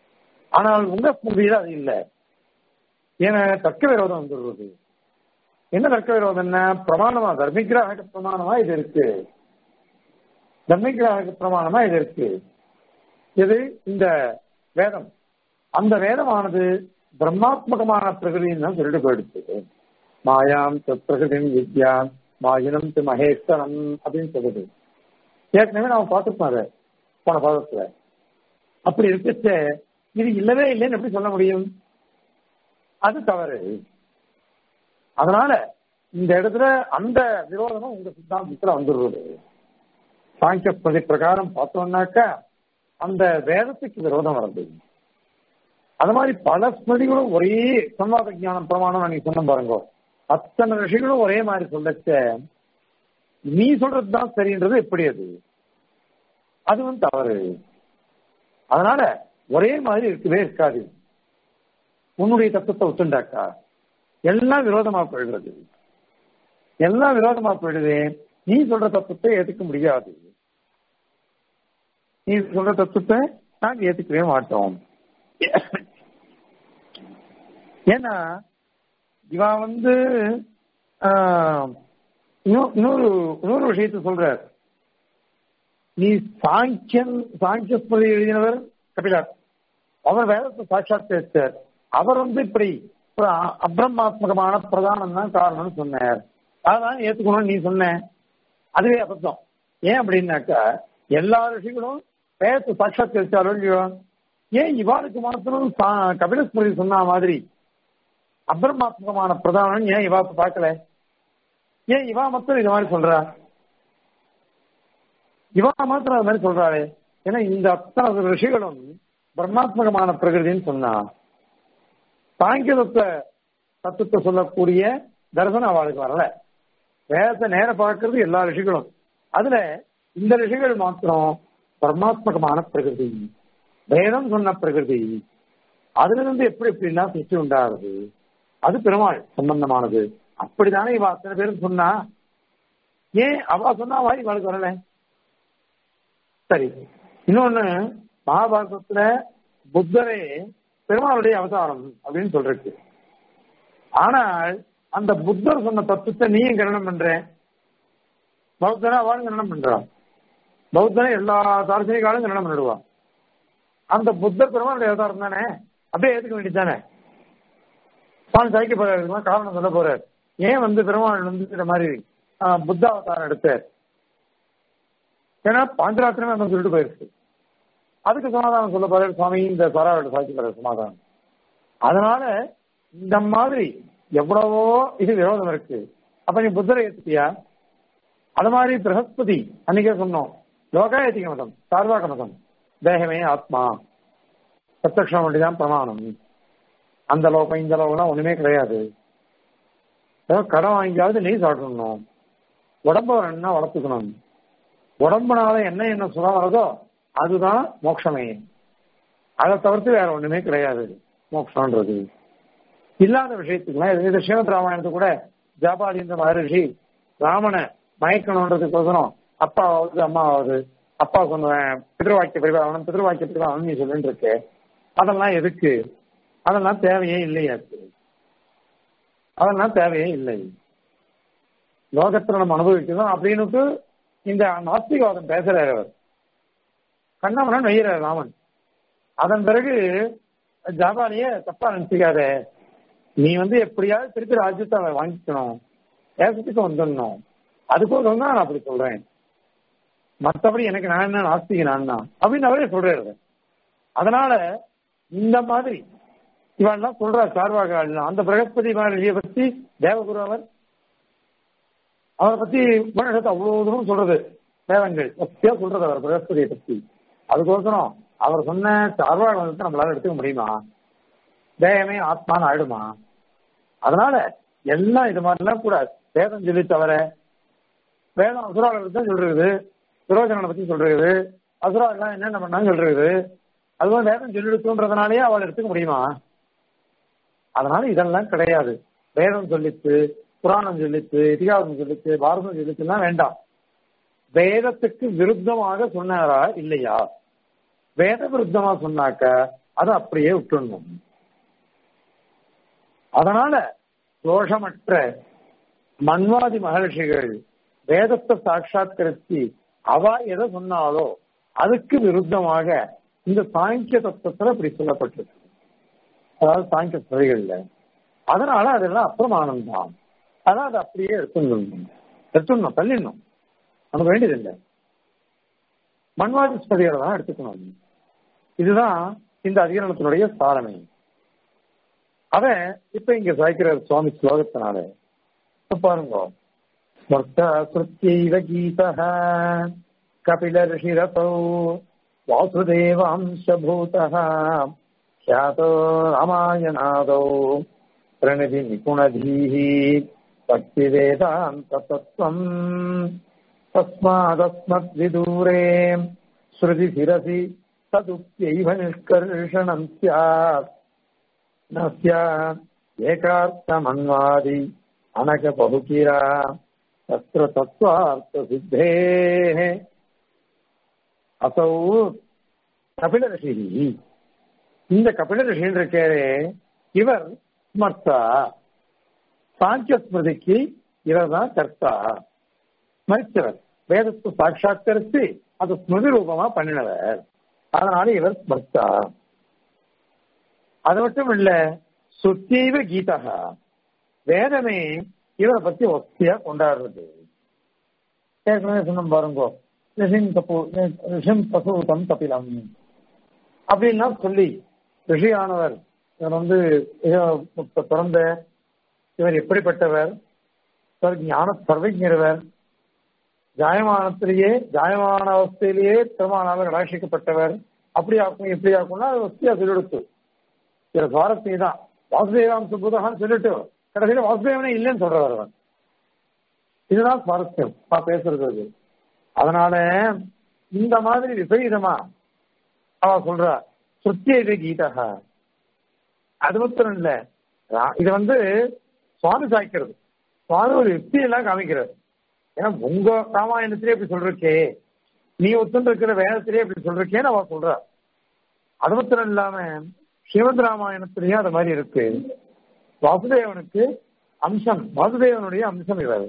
ஆனால் உங்க ஸ்மிருதியில அது இல்லை ஏன்னா தர்க்க விரோதம் வந்துடுறது என்ன தர்க்க விரோதம் என்ன பிரமாணமா தர்மிகிராக பிரமாணமா இது இருக்கு தர்மிகிராக பிரமாணமா இது இருக்கு இது இந்த வேதம் அந்த வேதமானது பிரம்மாத்மகமான பிரகிருதின்னு தான் சொல்லிட்டு போயிடுச்சு மாயாம் பிரகிருதிம் வித்யாம் மாயினம் து மகேஸ்வரம் அப்படின்னு சொல்லுது ஏற்கனவே நாம பார்த்துருப்போம் அதை போன பாதத்துல அப்படி இருக்கச்ச இது இல்லவே இல்லைன்னு எப்படி சொல்ல முடியும் அது தவறு அதனால இந்த இடத்துல அந்த விரோதமும் உங்க சித்தாந்தத்துல வந்துடுறது சாங்கிய பிரதி பிரகாரம் பார்த்தோம்னாக்கா அந்த வேதத்துக்கு விரோதம் வருது அது மாதிரி பல ஸ்மிருதிகளும் ஒரே சம்வாத ஞானம் பிரமாணம் நீங்க சொன்ன பாருங்க அத்தனை ரிஷிகளும் ஒரே மாதிரி சொல்லச்ச நீ சொல்றதுதான் சரின்றது எப்படி அது அது வந்து தவறு அதனால ஒரே மாதிரி இருக்கவே இருக்காது உன்னுடைய தத்துவத்தை ஒத்துண்டாக்கா எல்லாம் விரோதமா போயிடுறது எல்லாம் விரோதமா போயிடுது நீ சொல்ற தத்துவத்தை ஏத்துக்க முடியாது நீ சொல்ற தத்துவத்தை நாங்க ஏத்துக்கவே மாட்டோம் ஏன்னா இவன் வந்து இன்னொரு இன்னொரு விஷயத்த சொல்ற நீ சாங்கியன் சாங்கிய ஸ்மிருதி எழுதினவர் கபிலர் அவர் வேதத்தை சாட்சாத் பேசார் அவர் வந்து இப்படி ஒரு அப்ரமாத்மகமான பிரதானம் தான் காரணம்னு சொன்னார் அதான் ஏத்துக்கணும்னு நீ சொன்ன அதுவே அபத்தம் ஏன் அப்படின்னாக்கா எல்லா ரிஷிகளும் வேதத்தை சாட்சாத் பேச்சாலும் இல்லையோ ஏன் இவாளுக்கு மாத்திரம் கபில ஸ்மிருதி சொன்ன மாதிரி அப்ரமாத்மகமான பிரதானம் ஏன் இவா பார்க்கல ஏன் இவா மாத்திரம் இது மாதிரி சொல்றா இவா மாத்திரம் அது மாதிரி சொல்றாளே ஏன்னா இந்த அத்தனை ரிஷிகளும் பிரம்மாத்மகமான பிரகிருதின்னு சொன்னா சாங்கியதத்தை தத்துவத்தை சொல்லக்கூடிய தரிசனம் அவளுக்கு வரல வேதத்தை நேர பார்க்கறது எல்லா ரிஷிகளும் அதுல இந்த ரிஷிகள் மாத்திரம் பரமாத்மகமான பிரகிருதி வேதம் சொன்ன பிரகிருதி அதுல இருந்து எப்படி எப்படின்னா சிருஷ்டி உண்டாகுது அது பெருமாள் சம்பந்தமானது அப்படித்தானே இவ அத்தனை பேரும் சொன்னா ஏன் அவ சொன்னாவா இவளுக்கு வரல சரி இன்னொன்னு மகாபாரதத்துல புத்தரே பெருமாளுடைய அவதாரம் அப்படின்னு சொல்றது ஆனால் அந்த புத்தர் சொன்ன தத்துவத்தை நீயும் கரணம் பண்ற பௌத்தனை அவளும் கரணம் பண்றான் பௌத்தனை எல்லா தார்சனிகாலும் கரணம் பண்ணிடுவான் அந்த புத்தர் பெருமாளுடைய அவதாரம் தானே அப்படியே ஏத்துக்க வேண்டியதானே சுவாமி சாய்க்க போறாரு காரணம் சொல்ல போறாரு ஏன் வந்து பெருமாள் வந்து இந்த மாதிரி புத்த அவதாரம் எடுத்தார் ஏன்னா பாஞ்சராத்திரமே அந்த சொல்லிட்டு போயிருக்கு அதுக்கு சமாதானம் சொல்ல போறாரு சுவாமி இந்த சராவோட சாட்சி போறாரு சமாதானம் அதனால இந்த மாதிரி எவ்வளவோ இது விரோதம் இருக்கு அப்ப நீ புத்தரை ஏத்துட்டியா அது மாதிரி பிரகஸ்பதி அன்னைக்கே சொன்னோம் லோகாயத்திக மதம் சார்வாக மதம் தேகமே ஆத்மா பிரத்யக்ஷம் தான் பிரமாணம் அந்த லோகம் இந்த லோகம்லாம் ஒண்ணுமே கிடையாது ஏதோ கடன் வாங்கியாவது நெய் சாப்பிடணும் உடம்ப என்ன வளர்த்துக்கணும் உடம்புனால என்ன என்ன சுகம் வருதோ அதுதான் மோட்சமே அதை தவிர்த்து வேற ஒண்ணுமே கிடையாது மோட்சம்ன்றது இல்லாத விஷயத்துக்குலாம் இது ஸ்ரீமத் ராமாயணத்து கூட ஜாபாலின்ற மகரிஷி ராமனை மயக்கணுன்றதுக்கோசரம் அப்பாவாவது அம்மாவாவது அப்பா சொன்ன பிதிருவாக்கிய பிரிவாகணும் பிதிருவாக்கிய பிரிவாகணும் நீ சொல்லிட்டு இருக்கு அதெல்லாம் எதுக்கு அதெல்லாம் தேவையே இல்லையா அதெல்லாம் தேவையே இல்லை லோகத்துல நம்ம அனுபவிக்கணும் அப்படின்னுட்டு இந்த நாஸ்திகவாதம் பேசுறாரு அவர் கண்ணவனன் வெய்கிறார் ராமன் அதன் பிறகு ஜாபாலிய தப்பா நினைச்சுக்காத நீ வந்து எப்படியாவது திருப்பி ராஜ்யத்தை அவன் வாங்கிக்கணும் தேசத்துக்கு வந்துடணும் அதுக்கோசரம் தான் நான் அப்படி சொல்றேன் மற்றபடி எனக்கு நான் என்ன நாஸ்திக நான் தான் அப்படின்னு அவரே சொல்றாரு அதனால இந்த மாதிரி இவெல்லாம் சொல்றா சார்பாக அந்த பிரகஸ்பதி மகர்ஷியை பத்தி தேவகுரு அவர் அவரை பத்தி உபநிஷத்து அவ்வளவு தூரம் சொல்றது வேதங்கள் சத்தியா சொல்றது அவர் பிரகஸ்பதியை பத்தி அதுக்கோசரம் அவர் சொன்ன சார்பாக வந்து நம்மளால எடுத்துக்க முடியுமா தேகமே ஆத்மான்னு ஆயிடுமா அதனால எல்லாம் இது மாதிரிலாம் கூட வேதம் சொல்லி தவிர வேதம் அசுராளை தான் சொல்றது சுரோஜனனை பத்தி சொல்றது அசுராலாம் என்னென்ன பண்ணான்னு சொல்றது அதுவும் வேதம் சொல்லிடுச்சுன்றதுனாலேயே அவள் எடுத்துக்க முடியுமா அதனால இதெல்லாம் கிடையாது வேதம் சொல்லிச்சு புராணம் சொல்லிச்சு இதிகாசம் சொல்லிச்சு பாரதம் சொல்லிச்சுலாம் வேண்டாம் வேதத்துக்கு விருத்தமாக சொன்னாரா இல்லையா வேத விருத்தமா சொன்னாக்க அதை அப்படியே விட்டுடணும் அதனால தோஷமற்ற மன்வாதி மகர்ஷிகள் வேதத்தை சாட்சாத்கரித்து அவ எதை சொன்னாலோ அதுக்கு விருத்தமாக இந்த சாங்கிய தத்துவத்துல இப்படி சொல்லப்பட்டிருக்கு அதாவது சாங்கிய துறைகள்ல அதனால அதெல்லாம் அப்பிரமாணம் தான் அதான் அதை அப்படியே எடுத்துடணும் எடுத்துடணும் தள்ளிடணும் நமக்கு வேண்டியதில்லை மண்வாதி ஸ்பதிகளை தான் எடுத்துக்கணும் இதுதான் இந்த அதிகரணத்தினுடைய சாரணை அத இப்ப இங்க சாய்க்கிற சுவாமி ஸ்லோகத்தினால இப்ப பாருங்க ஸ்மர்த்தீவ கீத கபில ரிஷிரதோ வாசுதேவாம்சபூத ख्यातो रामायणादौ प्रणति निपुणधीः भक्तिवेदान्ततत्त्वम् तस्मादस्मद्विदूरे श्रुतिशिरसि तदुक्त्यैव निष्कर्षणम् स्यात् न स्यात् एकार्थमन्वादि अनकबहुकिरा तत्र तत्त्वार्थसिद्धेः असौ कपिलऋषिः இந்த கபில ரிஷின்னு இருக்காரே இவர் ஸ்மர்த்தா சாங்கிய ஸ்மிருதிக்கு இவர் தான் கர்த்தா மறித்தவர் வேதத்தை சாட்சாத்தரித்து அது ஸ்மிருதி ரூபமா பண்ணினவர் அதனால இவர் ஸ்மர்த்தா அது மட்டும் இல்ல சுத்தீவ கீதகா வேதமே இவரை பத்தி ஒத்தியா கொண்டாடுறது ஏற்கனவே சொன்ன பாருங்க ரிஷிம் தப்பு ரிஷிம் பசுதம் கபிலம் அப்படின்னா சொல்லி ரிஷியானவர் இவர் வந்து பிறந்த இவர் எப்படிப்பட்டவர் இவர் ஞான சர்வஜர் ஜாயமானத்திலேயே ஜாயமான அவஸ்தையிலேயே பெருமானால கடாட்சிக்கப்பட்டவர் அப்படி ஆக்கும் இப்படி ஆக்கும்னா அது வசதியா சொல்லிடுத்து இதுல சுவாரஸ்யம் தான் வாசுதேவாம் சுபுதகான்னு சொல்லிட்டு கடைசியில வாசுதேவனே இல்லைன்னு சொல்றவர் அவன் இதுதான் சுவாரஸ்யம் நான் பேசுறது அது அதனால இந்த மாதிரி விபரீதமா அவ சொல்றா சுத்தியது கீதகா அது மாத்திரம் இல்ல இது வந்து சுவாமி சாய்க்கிறது சுவாமி ஒரு யுக்தியெல்லாம் காமிக்கிறார் ஏன்னா உங்க ராமாயணத்திலே இப்படி சொல்றக்கே நீ ஒத்துன்னு இருக்கிற வேதத்திலே இப்படி சொல்றக்கேன்னு அவ சொல்றா அது மாத்திரம் இல்லாம ஸ்ரீமத் ராமாயணத்திலேயும் அது மாதிரி இருக்கு வாசுதேவனுக்கு அம்சம் வாசுதேவனுடைய அம்சம் இவர்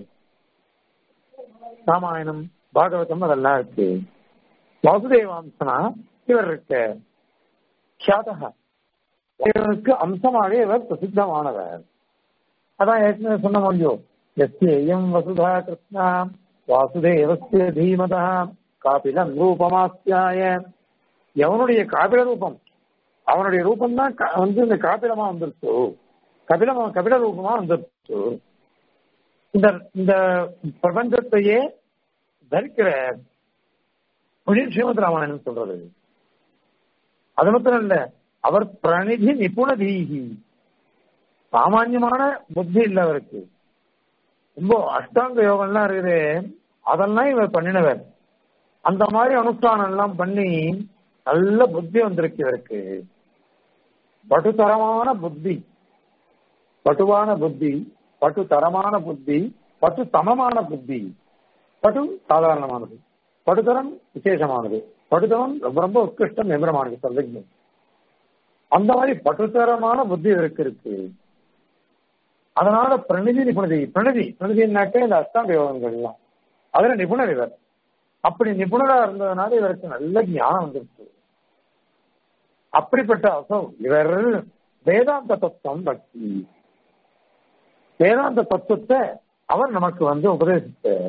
ராமாயணம் பாகவதம் அதெல்லாம் இருக்கு வாசுதேவாம்சனா இவர் இருக்க கியாதகா இவருக்கு அம்சமாக இவர் பிரசித்தமானவர் அதான் ஏற்கனவே சொன்ன முடியும் எஸ்யம் வசுதா கிருஷ்ணா வாசுதேவஸ்ய தீமதா காபிலம் ரூபமாஸ்யாய எவனுடைய காபில ரூபம் அவனுடைய ரூபம் தான் வந்து இந்த காபிலமா வந்துருச்சு கபிலமா கபில ரூபமா வந்துருச்சு இந்த இந்த பிரபஞ்சத்தையே தரிக்கிற ஸ்ரீமத் ராமாயணன் சொல்றது அது மாத்திரம் இல்ல அவர் பிரணிதி நிபுண தீகி சாமான்யமான புத்தி இல்ல அவருக்கு ரொம்ப அஷ்டாங்க யோகம்லாம் இருக்குது அதெல்லாம் இவர் பண்ணினவர் அந்த மாதிரி அனுஷ்டானம் எல்லாம் பண்ணி நல்ல புத்தி வந்திருக்கு இவருக்கு பட்டுத்தரமான புத்தி பட்டுவான புத்தி பட்டு தரமான புத்தி பட்டு சமமான புத்தி பட்டு சாதாரணமானது படுதரம் விசேஷமானது படுதரம் ரொம்ப ரொம்ப உத்கிருஷ்டம் நிமிரமானது சர்வஜம் அந்த மாதிரி பட்டுத்தரமான புத்தி இவருக்கு இருக்கு அதனால பிரணிதி நிபுணதி பிரணிதி பிரணிதினாக்க இந்த அஷ்டாங்க யோகங்கள் எல்லாம் அதுல நிபுணர் இவர் அப்படி நிபுணரா இருந்ததுனால இவருக்கு நல்ல ஞானம் வந்துருச்சு அப்படிப்பட்ட அசோ இவர் வேதாந்த தத்துவம் பக்தி வேதாந்த தத்துவத்தை அவர் நமக்கு வந்து உபதேசித்தார்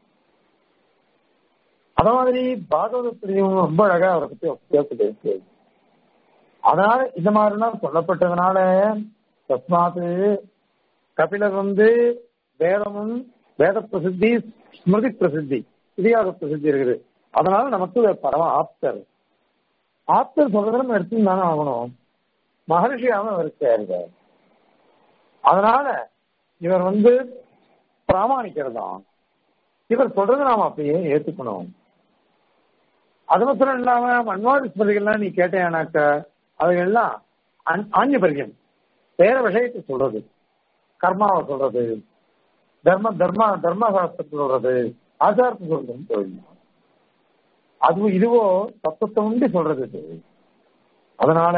அத மாதிரி பாகவதத்திலையும் ரொம்ப அழகா அவரை பத்தி பேசுது இருக்கு அதனால இந்த மாதிரிலாம் சொல்லப்பட்டதுனால தஸ்மாத்து கபிலர் வந்து வேதமும் வேத பிரசித்தி ஸ்மிருதி பிரசித்தி இதிகாச பிரசித்தி இருக்குது அதனால நமக்கு பரம ஆப்தர் ஆப்தர் சொல்றதை நம்ம எடுத்து தானே ஆகணும் மகர்ஷியாவும் இருக்காரு அதனால இவர் வந்து பிராமணிக்கிறதான் இவர் சொல்றதை நாம அப்படியே ஏத்துக்கணும் அது மாத்திரம் இல்லாம மன்வாதி ஸ்மிருதிகள்லாம் நீ கேட்டேனாக்க அவைகள்லாம் ஆன்ய பரியம் வேற விஷயத்தை சொல்றது கர்மாவை சொல்றது தர்ம தர்ம தர்மசாஸ்திரத்தை சொல்றது ஆச்சாரத்தை சொல்றதுன்னு சொல்லணும் அதுவும் இதுவோ தத்துவத்தை உண்டு சொல்றது இது அதனால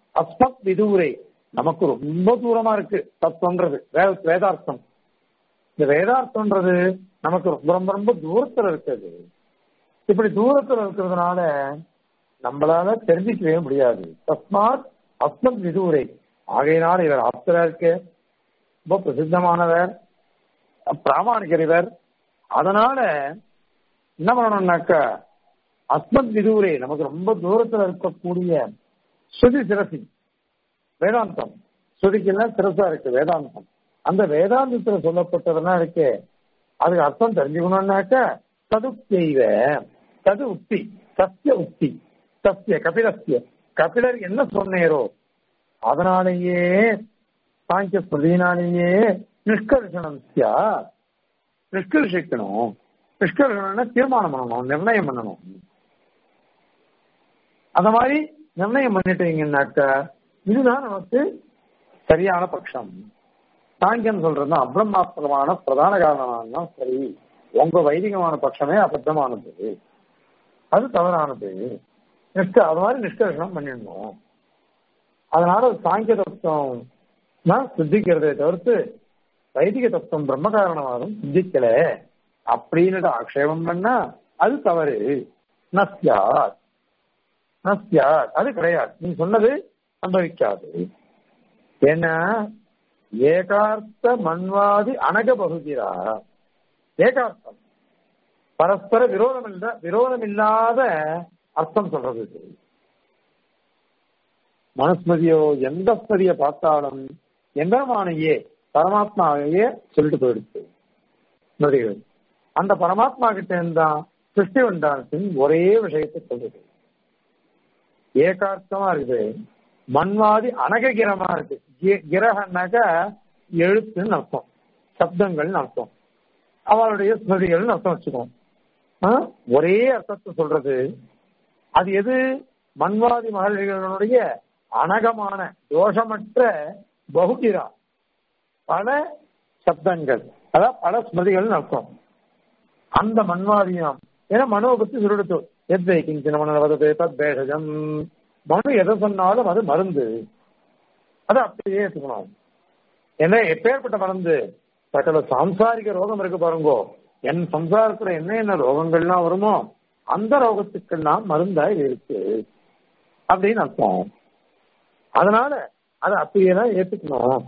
அஸ்மத் விதூரை நமக்கு ரொம்ப தூரமா இருக்கு தத்துவன்றது வேத வேதார்த்தம் இந்த வேதார்த்தம்ன்றது நமக்கு ரொம்ப ரொம்ப ரொம்ப தூரத்துல இருக்குது இப்படி தூரத்துல இருக்கிறதுனால நம்மளால தெரிஞ்சிக்கவே முடியாது தஸ்மாத் அஸ்மத் விதூரை ஆகையினால் இவர் ஆப்தருக்கு ரொம்ப பிரசித்தமானவர் பிராமணிகர் இவர் அதனால என்ன பண்ணணும்னாக்க அஸ்மத் விதூரே நமக்கு ரொம்ப தூரத்துல இருக்கக்கூடிய ஸ்ருதி சிரசி வேதாந்தம் ஸ்ருதிக்கெல்லாம் சிரசா இருக்கு வேதாந்தம் அந்த வேதாந்தத்துல சொல்லப்பட்டதெல்லாம் இருக்கு அதுக்கு அர்த்தம் தெரிஞ்சுக்கணும்னாக்க ததுப்தியைவ தது உக்தி சத்திய உக்தி சத்திய கபிலஸ்ய கபிலர் என்ன சொன்னேரோ அதனாலேயே சாங்கிய ஸ்மிருதியினாலேயே நிஷ்கர்ஷனம் சியா நிஷ்கர்ஷிக்கணும் நிஷ்கர்ஷணம்னா தீர்மானம் பண்ணணும் நிர்ணயம் பண்ணணும் அந்த மாதிரி நிர்ணயம் பண்ணிட்டீங்கன்னாக்க இதுதான் நமக்கு சரியான பட்சம் சாங்கியம் சொல்றது அப்ரமாத்மகமான பிரதான காரணம்னா சரி உங்க வைதிகமான பட்சமே அபத்தமானது அது தவறானது நிஷ்ட அது மாதிரி நிஷ்கர்ஷனம் பண்ணிடணும் அதனால சாங்கிய தத்துவம் நான் சித்திக்கிறதை தவிர்த்து வைதிக தத்துவம் பிரம்ம காரணவாதம் சித்திக்கல அப்படின்னு ஆக்ஷேபம் பண்ணா அது தவறு நஸ்யாத் நஸ்யாத் அது கிடையாது நீ சொன்னது சம்பவிக்காது ஏன்னா ஏகார்த்த மன்வாதி அனக பகுதிரா ஏகார்த்தம் பரஸ்பர விரோதம் இல்ல விரோதம் இல்லாத அர்த்தம் சொல்றது இது. மனுஸ்மதியோ எந்த ஸ்மதிய பார்த்தாலும் எம்பெருமானையே பரமாத்மாவையே சொல்லிட்டு போயிடுச்சு ஸ்மதிகள் அந்த பரமாத்மா கிட்ட இருந்தா சிருஷ்டி உண்டானத்தின் ஒரே விஷயத்தை சொல்லுது ஏகார்த்தமா இருக்குது மண்வாதி அனககிரமா இருக்கு கி- கிரகன்னாக்க எழுத்துன்னு அர்த்தம் சப்தங்கள்னு அர்த்தம் அவளுடைய ஸ்மிருதிகள்னு அர்த்தம் வச்சுக்கோம் ஆ? ஒரே அர்த்தத்தை சொல்றது அது எது மண்வாதி மகள்களுடைய அனகமான தோஷமற்ற பகுதிரா பல சப்தங்கள் அதாவது பல ஸ்மிருதிகள்னு அர்த்தம் அந்த மண்வாதியம் ஏன்னா மனுவை பத்தி சொல்லிடுத்து எத்தை கிஞ்சின மன வதது தத் பேஷஜம் மனு எதை சொன்னாலும் அது மருந்து அதை அப்படியே ஏற்றுக்கணும் ஏன்னா எப்பேற்பட்ட மருந்து சகல சாம்சாரிக ரோகம் இருக்கு பாருங்கோ என் சம்சாரத்துல என்ன என்ன ரோகங்கள்லாம் வருமோ அந்த ரோகத்துக்கெல்லாம் மருந்தா இருக்கு அப்படின்னு அர்த்தம் அதனால அதை அப்படியே தான் ஏத்துக்கணும்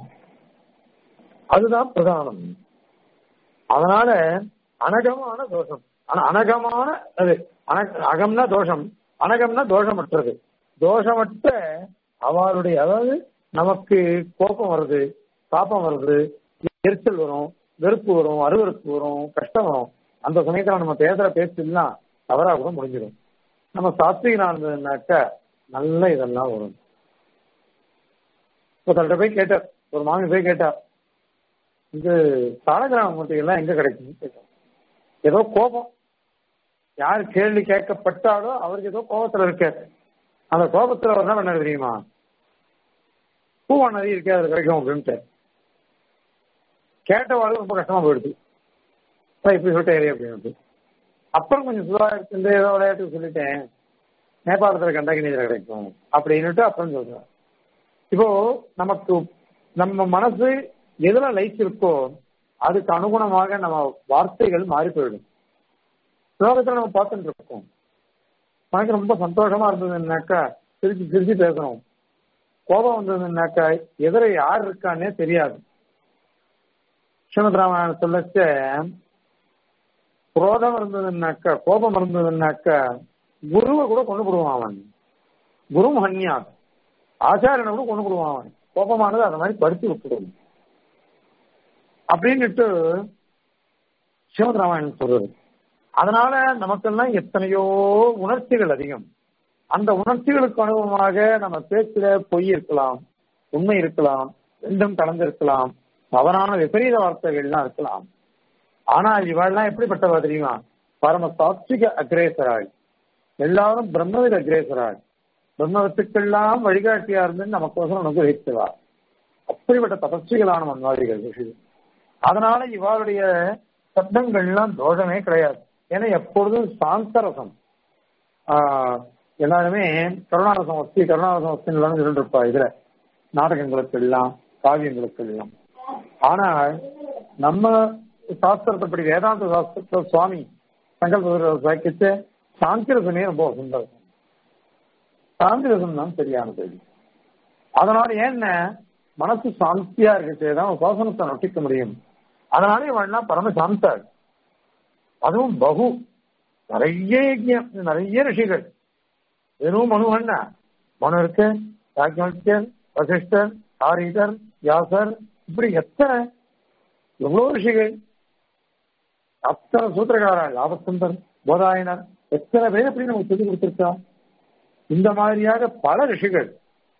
அதுதான் பிரதானம் அதனால அனகமான தோஷம் ஆனா அனகமான அது அன- அகம்னா தோஷம் அனகம்னா தோஷமற்றது தோஷமற்ற அவளுடைய அதாவது நமக்கு கோபம் வருது தாபம் வருது எரிச்சல் வரும் வெறுப்பு வரும் அருவருப்பு வரும் கஷ்டம் வரும் அந்த சமயத்துல நம்ம பேசுற பேச்செல்லாம் தவறா கூட முடிஞ்சிடும் நம்ம சாத்விகனா இருந்ததுனாக்க நல்ல இதெல்லாம் வரும் ஒருத்தர்கிட்ட போய் கேட்டார் ஒரு மாமி போய் கேட்டார் இது சாலகிராம மூட்டை எல்லாம் எங்க கிடைக்கும்னு கேட்டார் ஏதோ கோபம் யார் கேள்வி கேட்கப்பட்டாலோ அவருக்கு ஏதோ கோபத்துல இருக்காரு அந்த கோபத்துல அவர் என்ன பண்ண தெரியுமா பூவா நதி இருக்கே அது கிடைக்கும் அப்படின்ட்டு கேட்டவாளுக்கு ரொம்ப கஷ்டமா போயிடுது அதான் இப்படி சொல்லிட்டேன் அப்படின்னு அப்புறம் கொஞ்சம் சுதா இருந்து ஏதோ விளையாட்டு சொல்லிட்டேன் நேபாளத்துல கண்டகி நீதியில் கிடைக்கும் அப்படின்னுட்டு அப்புறம் சொல்றேன் இப்போ நமக்கு நம்ம மனசு எதுல லைஃப் இருக்கோ அதுக்கு அனுகுணமாக நம்ம வார்த்தைகள் மாறி போயிடும் உலகத்துல நம்ம பார்த்துட்டு இருக்கோம் மனக்கு ரொம்ப சந்தோஷமா இருந்ததுன்னாக்கா சிரிச்சு சிரிச்சு பேசணும் கோபம் வந்ததுன்னாக்கா எதிர யார் இருக்கான்னே தெரியாது ஸ்ரீமத் ராமாயணம் சொல்லச்ச குரோதம் இருந்ததுன்னாக்கா கோபம் இருந்ததுன்னாக்கா குருவை கூட கொண்டு போடுவான் அவன் குரு ஹன்யா ஆச்சாரியனை கூட கொண்டு போடுவான் அவன் கோபமானது அந்த மாதிரி படுத்தி விட்டுடும் அப்படின்னுட்டு ஸ்ரீமத் ராமாயணம் சொல்றது அதனால நமக்கெல்லாம் எத்தனையோ உணர்ச்சிகள் அதிகம் அந்த உணர்ச்சிகளுக்கு அனுபவமாக நம்ம பேச்சுல பொய் இருக்கலாம் உண்மை இருக்கலாம் ரெண்டும் கலந்திருக்கலாம் தவறான விபரீத வார்த்தைகள்லாம் இருக்கலாம் ஆனால் இவள்லாம் எப்படிப்பட்டவா தெரியுமா பரம சாத்விக அக்ரேசராள் எல்லாரும் பிரம்மவித அக்ரேசராள் பிரம்மத்துக்கெல்லாம் வழிகாட்டியா இருந்து நமக்கோசரம் அனுகிரகித்தவா அப்படிப்பட்ட தபஸ்விகளான மன்வாதிகள் ரிஷி அதனால இவருடைய சப்தங்கள்லாம் தோஷமே கிடையாது ஏன்னா எப்பொழுதும் சாந்தரசம் ஆஹ் எல்லாருமே கருணாரசம் வச்சு கருணாரசம் வச்சு எல்லாம் இருப்பா இதுல நாடகங்களுக்கு எல்லாம் காவியங்களுக்கு எல்லாம் ஆனால் நம்ம சாஸ்திரத்தைப்படி வேதாந்த சாஸ்திரத்தை சுவாமி சங்கல்ப சாக்கிச்சு சாந்திரசமே ரொம்ப வசந்தம் சாந்திரசம் தான் சரியானது அதனால ஏன்னா மனசு சாந்தியா இருக்கச்சே தான் உபாசனத்தை நொட்டிக்க முடியும் அதனால இவன்னா பரம சாந்தாள் அதுவும் பகு நிறைய யஜ்ஞம், நிறைய ரிஷிகள் வெறும் மனு என்ன மனு இருக்கு யாக்ஞர் வசிஷ்டர் ஆரிதர் வியாசர் இப்படி எத்தனை எவ்வளவு ரிஷிகள் அத்தனை சூத்திரகாரர் லாபசுந்தர் போதாயனர் எத்தனை பேர் எப்படி நமக்கு சொல்லி கொடுத்திருக்கா இந்த மாதிரியாக பல ரிஷிகள்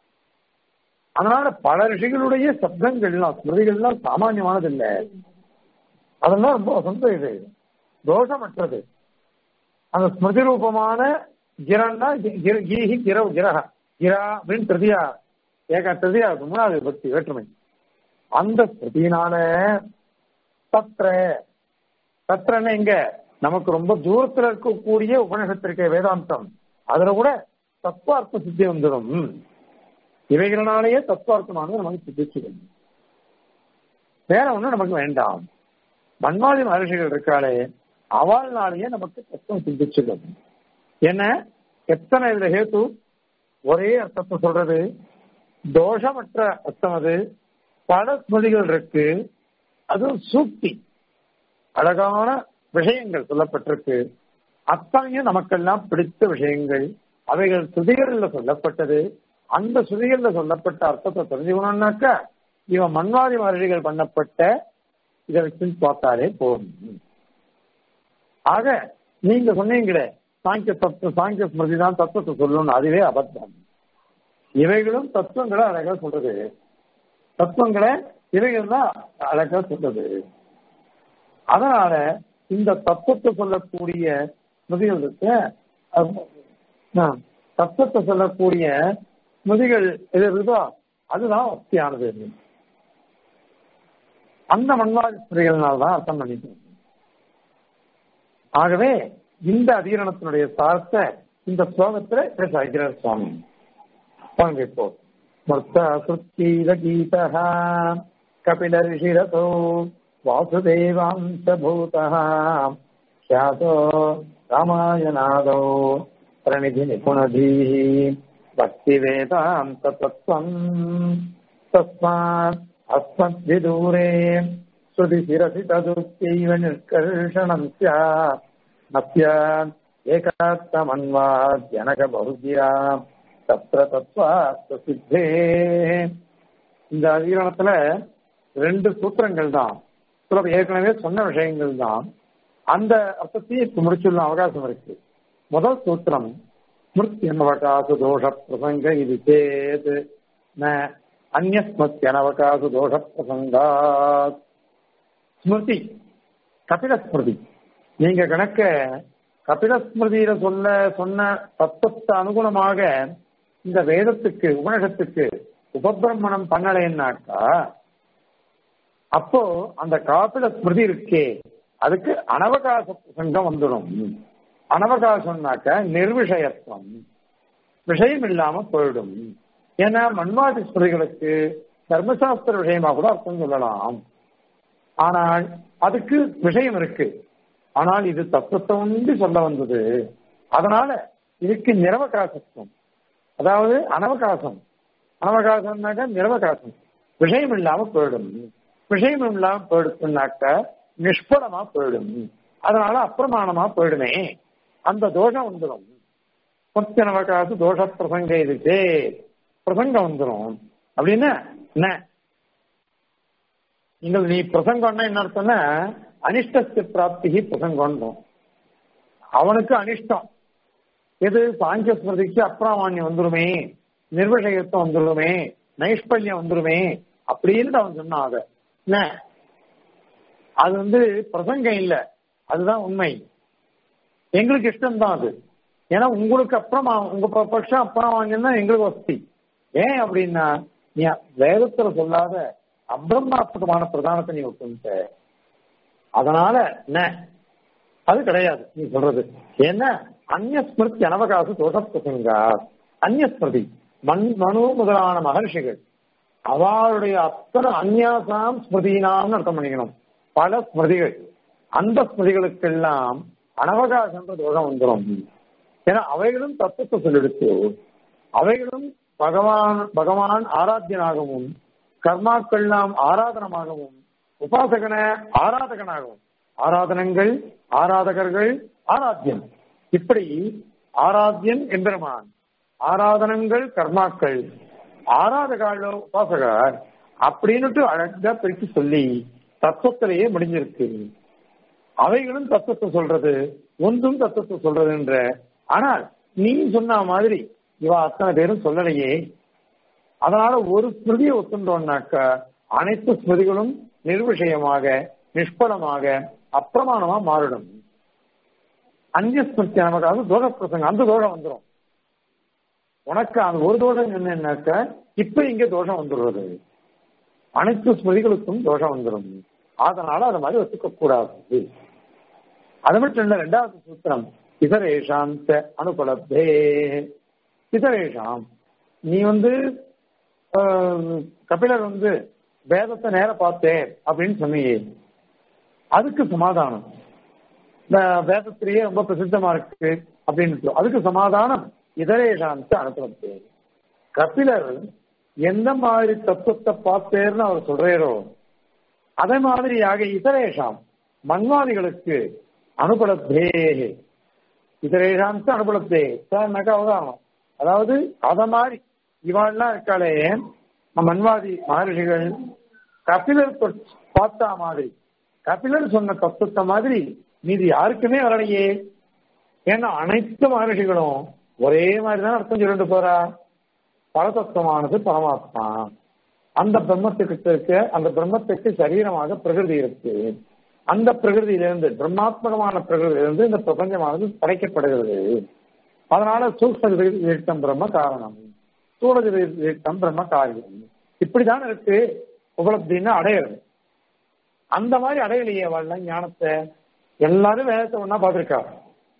அதனால பல ரிஷிகளுடைய சப்தங்கள்லாம் ஸ்மிருதிகள்லாம் சாமானியமானது இல்லை அதெல்லாம் ரொம்ப வசந்த இது தோஷமற்றது அந்த ஸ்மிருதி ரூபமான கிரன்னா கி- கீஹி கிரவ் கிரக கிரா அப்படின்னு திருதியா ஏக திருதியா இருக்கு மூணாவது பக்தி வேற்றுமை அந்த ஸ்மிருதியினால தத்ர தத்ரன்னு எங்க நமக்கு ரொம்ப தூரத்துல இருக்கக்கூடிய உபநிஷத்திற்க வேதாந்தம் அதுல கூட தத்துவார்த்த சித்தி வந்துடும் இவைகளினாலேயே தத்துவார்த்தமானது நமக்கு சித்திச்சுடும் வேற ஒண்ணும் நமக்கு வேண்டாம் மன்மாதி மகர்ஷிகள் இருக்காளே அவள்னாலேயே நமக்கு தத்துவம் சிந்திச்சுடும் என்ன எத்தனை இதுல ஹேத்து ஒரே அர்த்தத்தை சொல்றது தோஷமற்ற அர்த்தம் அது பல ஸ்மிருதிகள் இருக்கு அது சூக்தி அழகான விஷயங்கள் சொல்லப்பட்டிருக்கு அத்தனையும் நமக்கெல்லாம் பிடித்த விஷயங்கள் அவைகள் சுதிகளில் சொல்லப்பட்டது அந்த சுதிகளில் சொல்லப்பட்ட அர்த்தத்தை தெரிஞ்சுக்கணும்னாக்கா இவன் மன்வாதி மகர்ஷிகள் பண்ணப்பட்ட இதை வச்சு பார்த்தாலே போதும் ஆக நீங்க சொன்னீங்களே சாங்கிய தத்துவ சாங்கிய ஸ்மிருதி தான் தத்துவத்தை சொல்லணும் அதுவே அபத்தம் இவைகளும் தத்துவங்களை அழகா சொல்றது தத்துவங்களை இவைகள் தான் அழகா சொல்றது அதனால இந்த தத்துவத்தை சொல்லக்கூடிய ஸ்மிருதிகள் இருக்கு அது- ஆ, தத்துவத்தை சொல்லக்கூடிய ஸ்மிருதிகள் எது இருக்குதோ அதுதான் வசதியானது அந்த மண்வாதி ஸ்மிருதிகள்னால தான் அர்த்தம் பண்ணிக்கணும் ஆகவே இந்த அதீரணத்தினுடைய சாரத்தை இந்த ஸ்லோகத்துல இப்படி சாய்க்கிறார் சுவாமி வாங்க இப்போ ஸ்மர்த்த சுத்தீர கீதः கபில ரிஷிரதோ வாசுதேவாம்ச பூதः ख्यातो ராமாயணாதோ பிரணிதி நிபுணதீः பக்தி வேதாந்த தத்துவம் தஸ்மாத் அஸ்மத்விதூரே ஸ்ருதி சிரசி ததுக்தைவ நிஷ்கர்ஷணம் ஸ்யாத் நஸ்யாத் ஏகாத்தமன்வாத் ஜனக பகுதியா தத்ர தத்வார்த்த சித்தே இந்த அதிகரணத்துல ரெண்டு சூத்திரங்கள் தான் சில ஏற்கனவே சொன்ன விஷயங்கள் தான் அந்த அர்த்தத்தையும் இப்ப முடிச்சுள்ள அவகாசம் இருக்கு முதல் சூத்திரம் ஸ்மிருத்தியனவகாச தோஷ பிரசங்க இது சேத் ந அந்நஸ்மத்தியனவகாச தோஷ பிரசங்காத் ஸ்மிருதி கபில ஸ்மிருதி நீங்க கணக்க கபில ஸ்மிருதியில சொல்ல சொன்ன தத்துவத்தை அனுகுணமாக இந்த வேதத்துக்கு உபநிஷத்துக்கு உபபிரமணம் பண்ணலைன்னாக்கா அப்போ அந்த காப்பில ஸ்மிருதி இருக்கே அதுக்கு அனவகாச பிரசங்கம் வந்துடும் அனவகாசம்னாக்க நிர்விஷயத்துவம் விஷயம் இல்லாம போயிடும் ஏன்னா மன்வாதி ஸ்மிருதிகளுக்கு தர்மசாஸ்திர விஷயமா கூட அர்த்தம் சொல்லலாம் ஆனால் அதுக்கு விஷயம் இருக்கு ஆனால் இது தத்துவத்தை உண்டு சொல்ல வந்தது அதனால இதுக்கு நிரவகாசத்துவம் அதாவது அனவகாசம் அனவகாசம்னாக்க நிரவகாசம் விஷயம் இல்லாம போயிடும் விஷயம் இல்லாம போயிடுச்சுனாக்க நிஷ்பலமா போயிடும் அதனால அப்பிரமாணமா போயிடுமே அந்த தோஷம் வந்துடும் சத்தியனவகாசு தோஷ பிரசங்க இதுச்சே பிரசங்கம் வந்துடும் அப்படின்னா என்ன இங்க நீ பிரசங்கம்னா என்ன அர்த்தம்னா அனிஷ்டத்து பிராப்திகி பிரசங்கம் அவனுக்கு அனிஷ்டம் எது சாங்கிய ஸ்மிருதிக்கு அப்பிராமான்யம் வந்துருமே நிர்வஷயத்துவம் வந்துருமே நைஷ்பல்யம் வந்துருமே அப்படின்னு அவன் சொன்னான் அத என்ன அது வந்து பிரசங்கம் இல்ல அதுதான் உண்மை எங்களுக்கு இஷ்டம் தான் அது ஏன்னா உங்களுக்கு அப்புறமா உங்க ப- பட்சம் அப்புறம் வாங்கினா எங்களுக்கு வசதி ஏன் அப்படின்னா நீ வேதத்துல சொல்லாத அபிரமாத்மகமான பிரதானத்தை நீ ஒத்துட்ட அதனால என்ன அது கிடையாது நீ சொல்றது ஏன்னா அந்நிய ஸ்மிருதி அனவகாச தோஷ பிரசங்கா அந்நிய ஸ்மிருதி மண் மனு முதலான மகர்ஷிகள் அவளுடைய அத்தனை அந்நியாசாம் ஸ்மிருதினாம்னு அர்த்தம் பண்ணிக்கணும் பல ஸ்மிருதிகள் அந்த ஸ்மிருதிகளுக்கெல்லாம் அனவகாசன்ற தோஷம் வந்துடும் ஏன்னா அவைகளும் தத்துவத்தை சொல்லிடுச்சு அவைகளும் பகவான் பகவான் ஆராத்தியனாகவும் கர்மாக்கள்லாம் ஆராதனமாகவும் உபாசகன ஆராதகனாகவும் ஆராதனங்கள் ஆராதகர்கள் ஆராத்தியம் இப்படி ஆராத்தியன் எம்பெருமான் ஆராதனங்கள் கர்மாக்கள் ஆராதகாலோ உபாசகர் அப்படின்னுட்டு அழகா பிரித்து சொல்லி தத்துவத்திலேயே முடிஞ்சிருக்கு அவைகளும் தத்துவத்தை சொல்றது ஒன்றும் தத்துவத்தை சொல்றது என்ற ஆனால் நீ சொன்ன மாதிரி இவ அத்தனை பேரும் சொல்லலையே அதனால ஒரு ஸ்மிருதியை ஒத்துண்டோம்னாக்க அனைத்து ஸ்மிருதிகளும் நிர்விஷயமாக நிஷ்பலமாக அப்பிரமாணமா மாறிடும் அந்நிய ஸ்மிருதி நமக்காக தோஷ பிரசங்கம் அந்த தோஷம் வந்துடும் உனக்கு அந்த ஒரு தோஷம் என்னன்னாக்க இப்ப இங்க தோஷம் வந்துடுறது அனைத்து ஸ்மிருதிகளுக்கும் தோஷம் வந்துடும் அதனால அதை மாதிரி ஒத்துக்க கூடாது அது மட்டும் இல்ல ரெண்டாவது சூத்திரம் இதரேஷாந்த அனுபலத்தே இதரேஷாம் நீ வந்து கபிலர் வந்து வேதத்தை நேர பார்த்தேன் அப்படின்னு சொன்னீங்க அதுக்கு சமாதானம் இந்த வேதத்திலேயே ரொம்ப பிரசித்தமா இருக்கு அப்படின்னு அதுக்கு சமாதானம் இதரேஷாந்த அனுபலத்தே கபிலர் எந்த மாதிரி தத்துவத்தை பார்த்தேர்னு அவர் சொல்றாரோ அதே மாதிரியாக இதரேஷாம் மன்வாதிகளுக்கு அனுபலத்தே இதரேஷாந்த அனுபலத்தே சார்னாக்கா அவதானம் அதாவது அத மாதிரி இவாள்லாம் இருக்காளே மன்வாதி மகர்ஷிகள் கபிலர் பார்த்தா மாதிரி கபிலர் சொன்ன தத்துவத்தை மாதிரி மீதி யாருக்குமே வரலையே ஏன்னா அனைத்து மகர்ஷிகளும் ஒரே மாதிரி தான் அர்த்தம் சொல்லிட்டு போறா பரதத்துவமானது பரமாத்மா அந்த பிரம்மத்துக்கிட்ட இருக்க அந்த பிரம்மத்துக்கு சரீரமாக பிரகிருதி இருக்கு அந்த பிரகிருதியிலிருந்து பிரம்மாத்மகமான பிரகிருதியிலிருந்து இந்த பிரபஞ்சமானது படைக்கப்படுகிறது அதனால சூக்ம தீர்த்தம் பிரம்ம காரணம் சூழ தீர்த்தம் பிரம்ம காரியம் இப்படிதான் இருக்கு உபலப்தின்னு அடையிறது அந்த மாதிரி அடையலையே வாழ ஞானத்தை எல்லாரும் வேதத்தை ஒன்னா பார்த்திருக்காங்க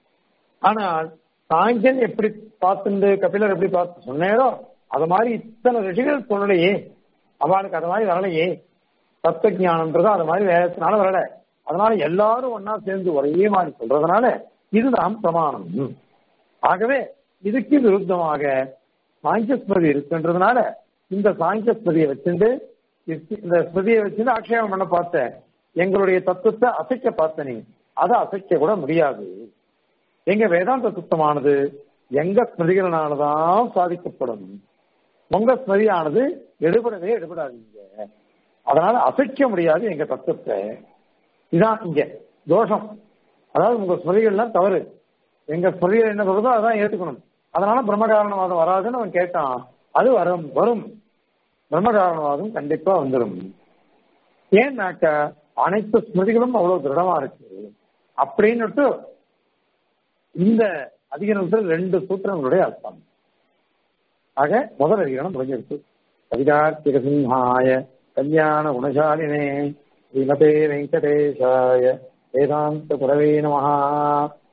ஆனால் சாங்கியன் எப்படி பார்த்துண்டு கபிலர் எப்படி பார்த்து சொன்னேரோ அது மாதிரி இத்தனை ரிஷிகள் சொல்லலையே அவளுக்கு அது மாதிரி வரலையே தத்துவ ஜானம்ன்றது அது மாதிரி வேதத்தினால வரல அதனால எல்லாரும் ஒன்னா சேர்ந்து ஒரே மாதிரி சொல்றதுனால இதுதான் பிரமாணம் ஆகவே இதுக்கு விருத்தமாக சாங்கியஸ்மதி இருக்குன்றதுனால இந்த சாங்கியஸ்மதியை வச்சுட்டு இந்த ஸ்மிருதியை வச்சுட்டு ஆக்ஷேபம் பண்ண பார்த்தேன் எங்களுடைய தத்துவத்தை அசைக்க பார்த்த நீ அதை அசைக்க கூட முடியாது எங்க வேதாந்த தத்துவமானது எங்க ஸ்மிருதிகளினாலதான் சாதிக்கப்படும் உங்க ஸ்மிருதியானது எடுபடவே எடுபடாதீங்க அதனால அசைக்க முடியாது எங்க தத்துவத்தை இதான் இங்க தோஷம் அதாவது உங்க ஸ்மிருதிகள்லாம் தவறு எங்க ஸ்மிருதிகள் என்ன சொல்றதோ அதான் ஏத்துக்கணும் அதனால பிரம்மகாரணவாதம் வராதுன்னு அவன் கேட்டான் அது வரும் வரும் பிரம்மகாரணவாதம் கண்டிப்பா வந்துடும் ஏன்னாக்க அனைத்து ஸ்மிருதிகளும் அவ்வளவு திருடமா இருக்கு அப்படின்னுட்டு இந்த அதிகரணத்தில் ரெண்டு சூத்திரங்களுடைய அர்த்தம் ஆக முதல் அதிகரணம் முடிஞ்சிருக்கு கவிதார்த்திக சிம்ஹாய கல்யாண குணசாலினே ஸ்ரீமதே வெங்கடேஷாய வேதாந்த குரவே நமஹா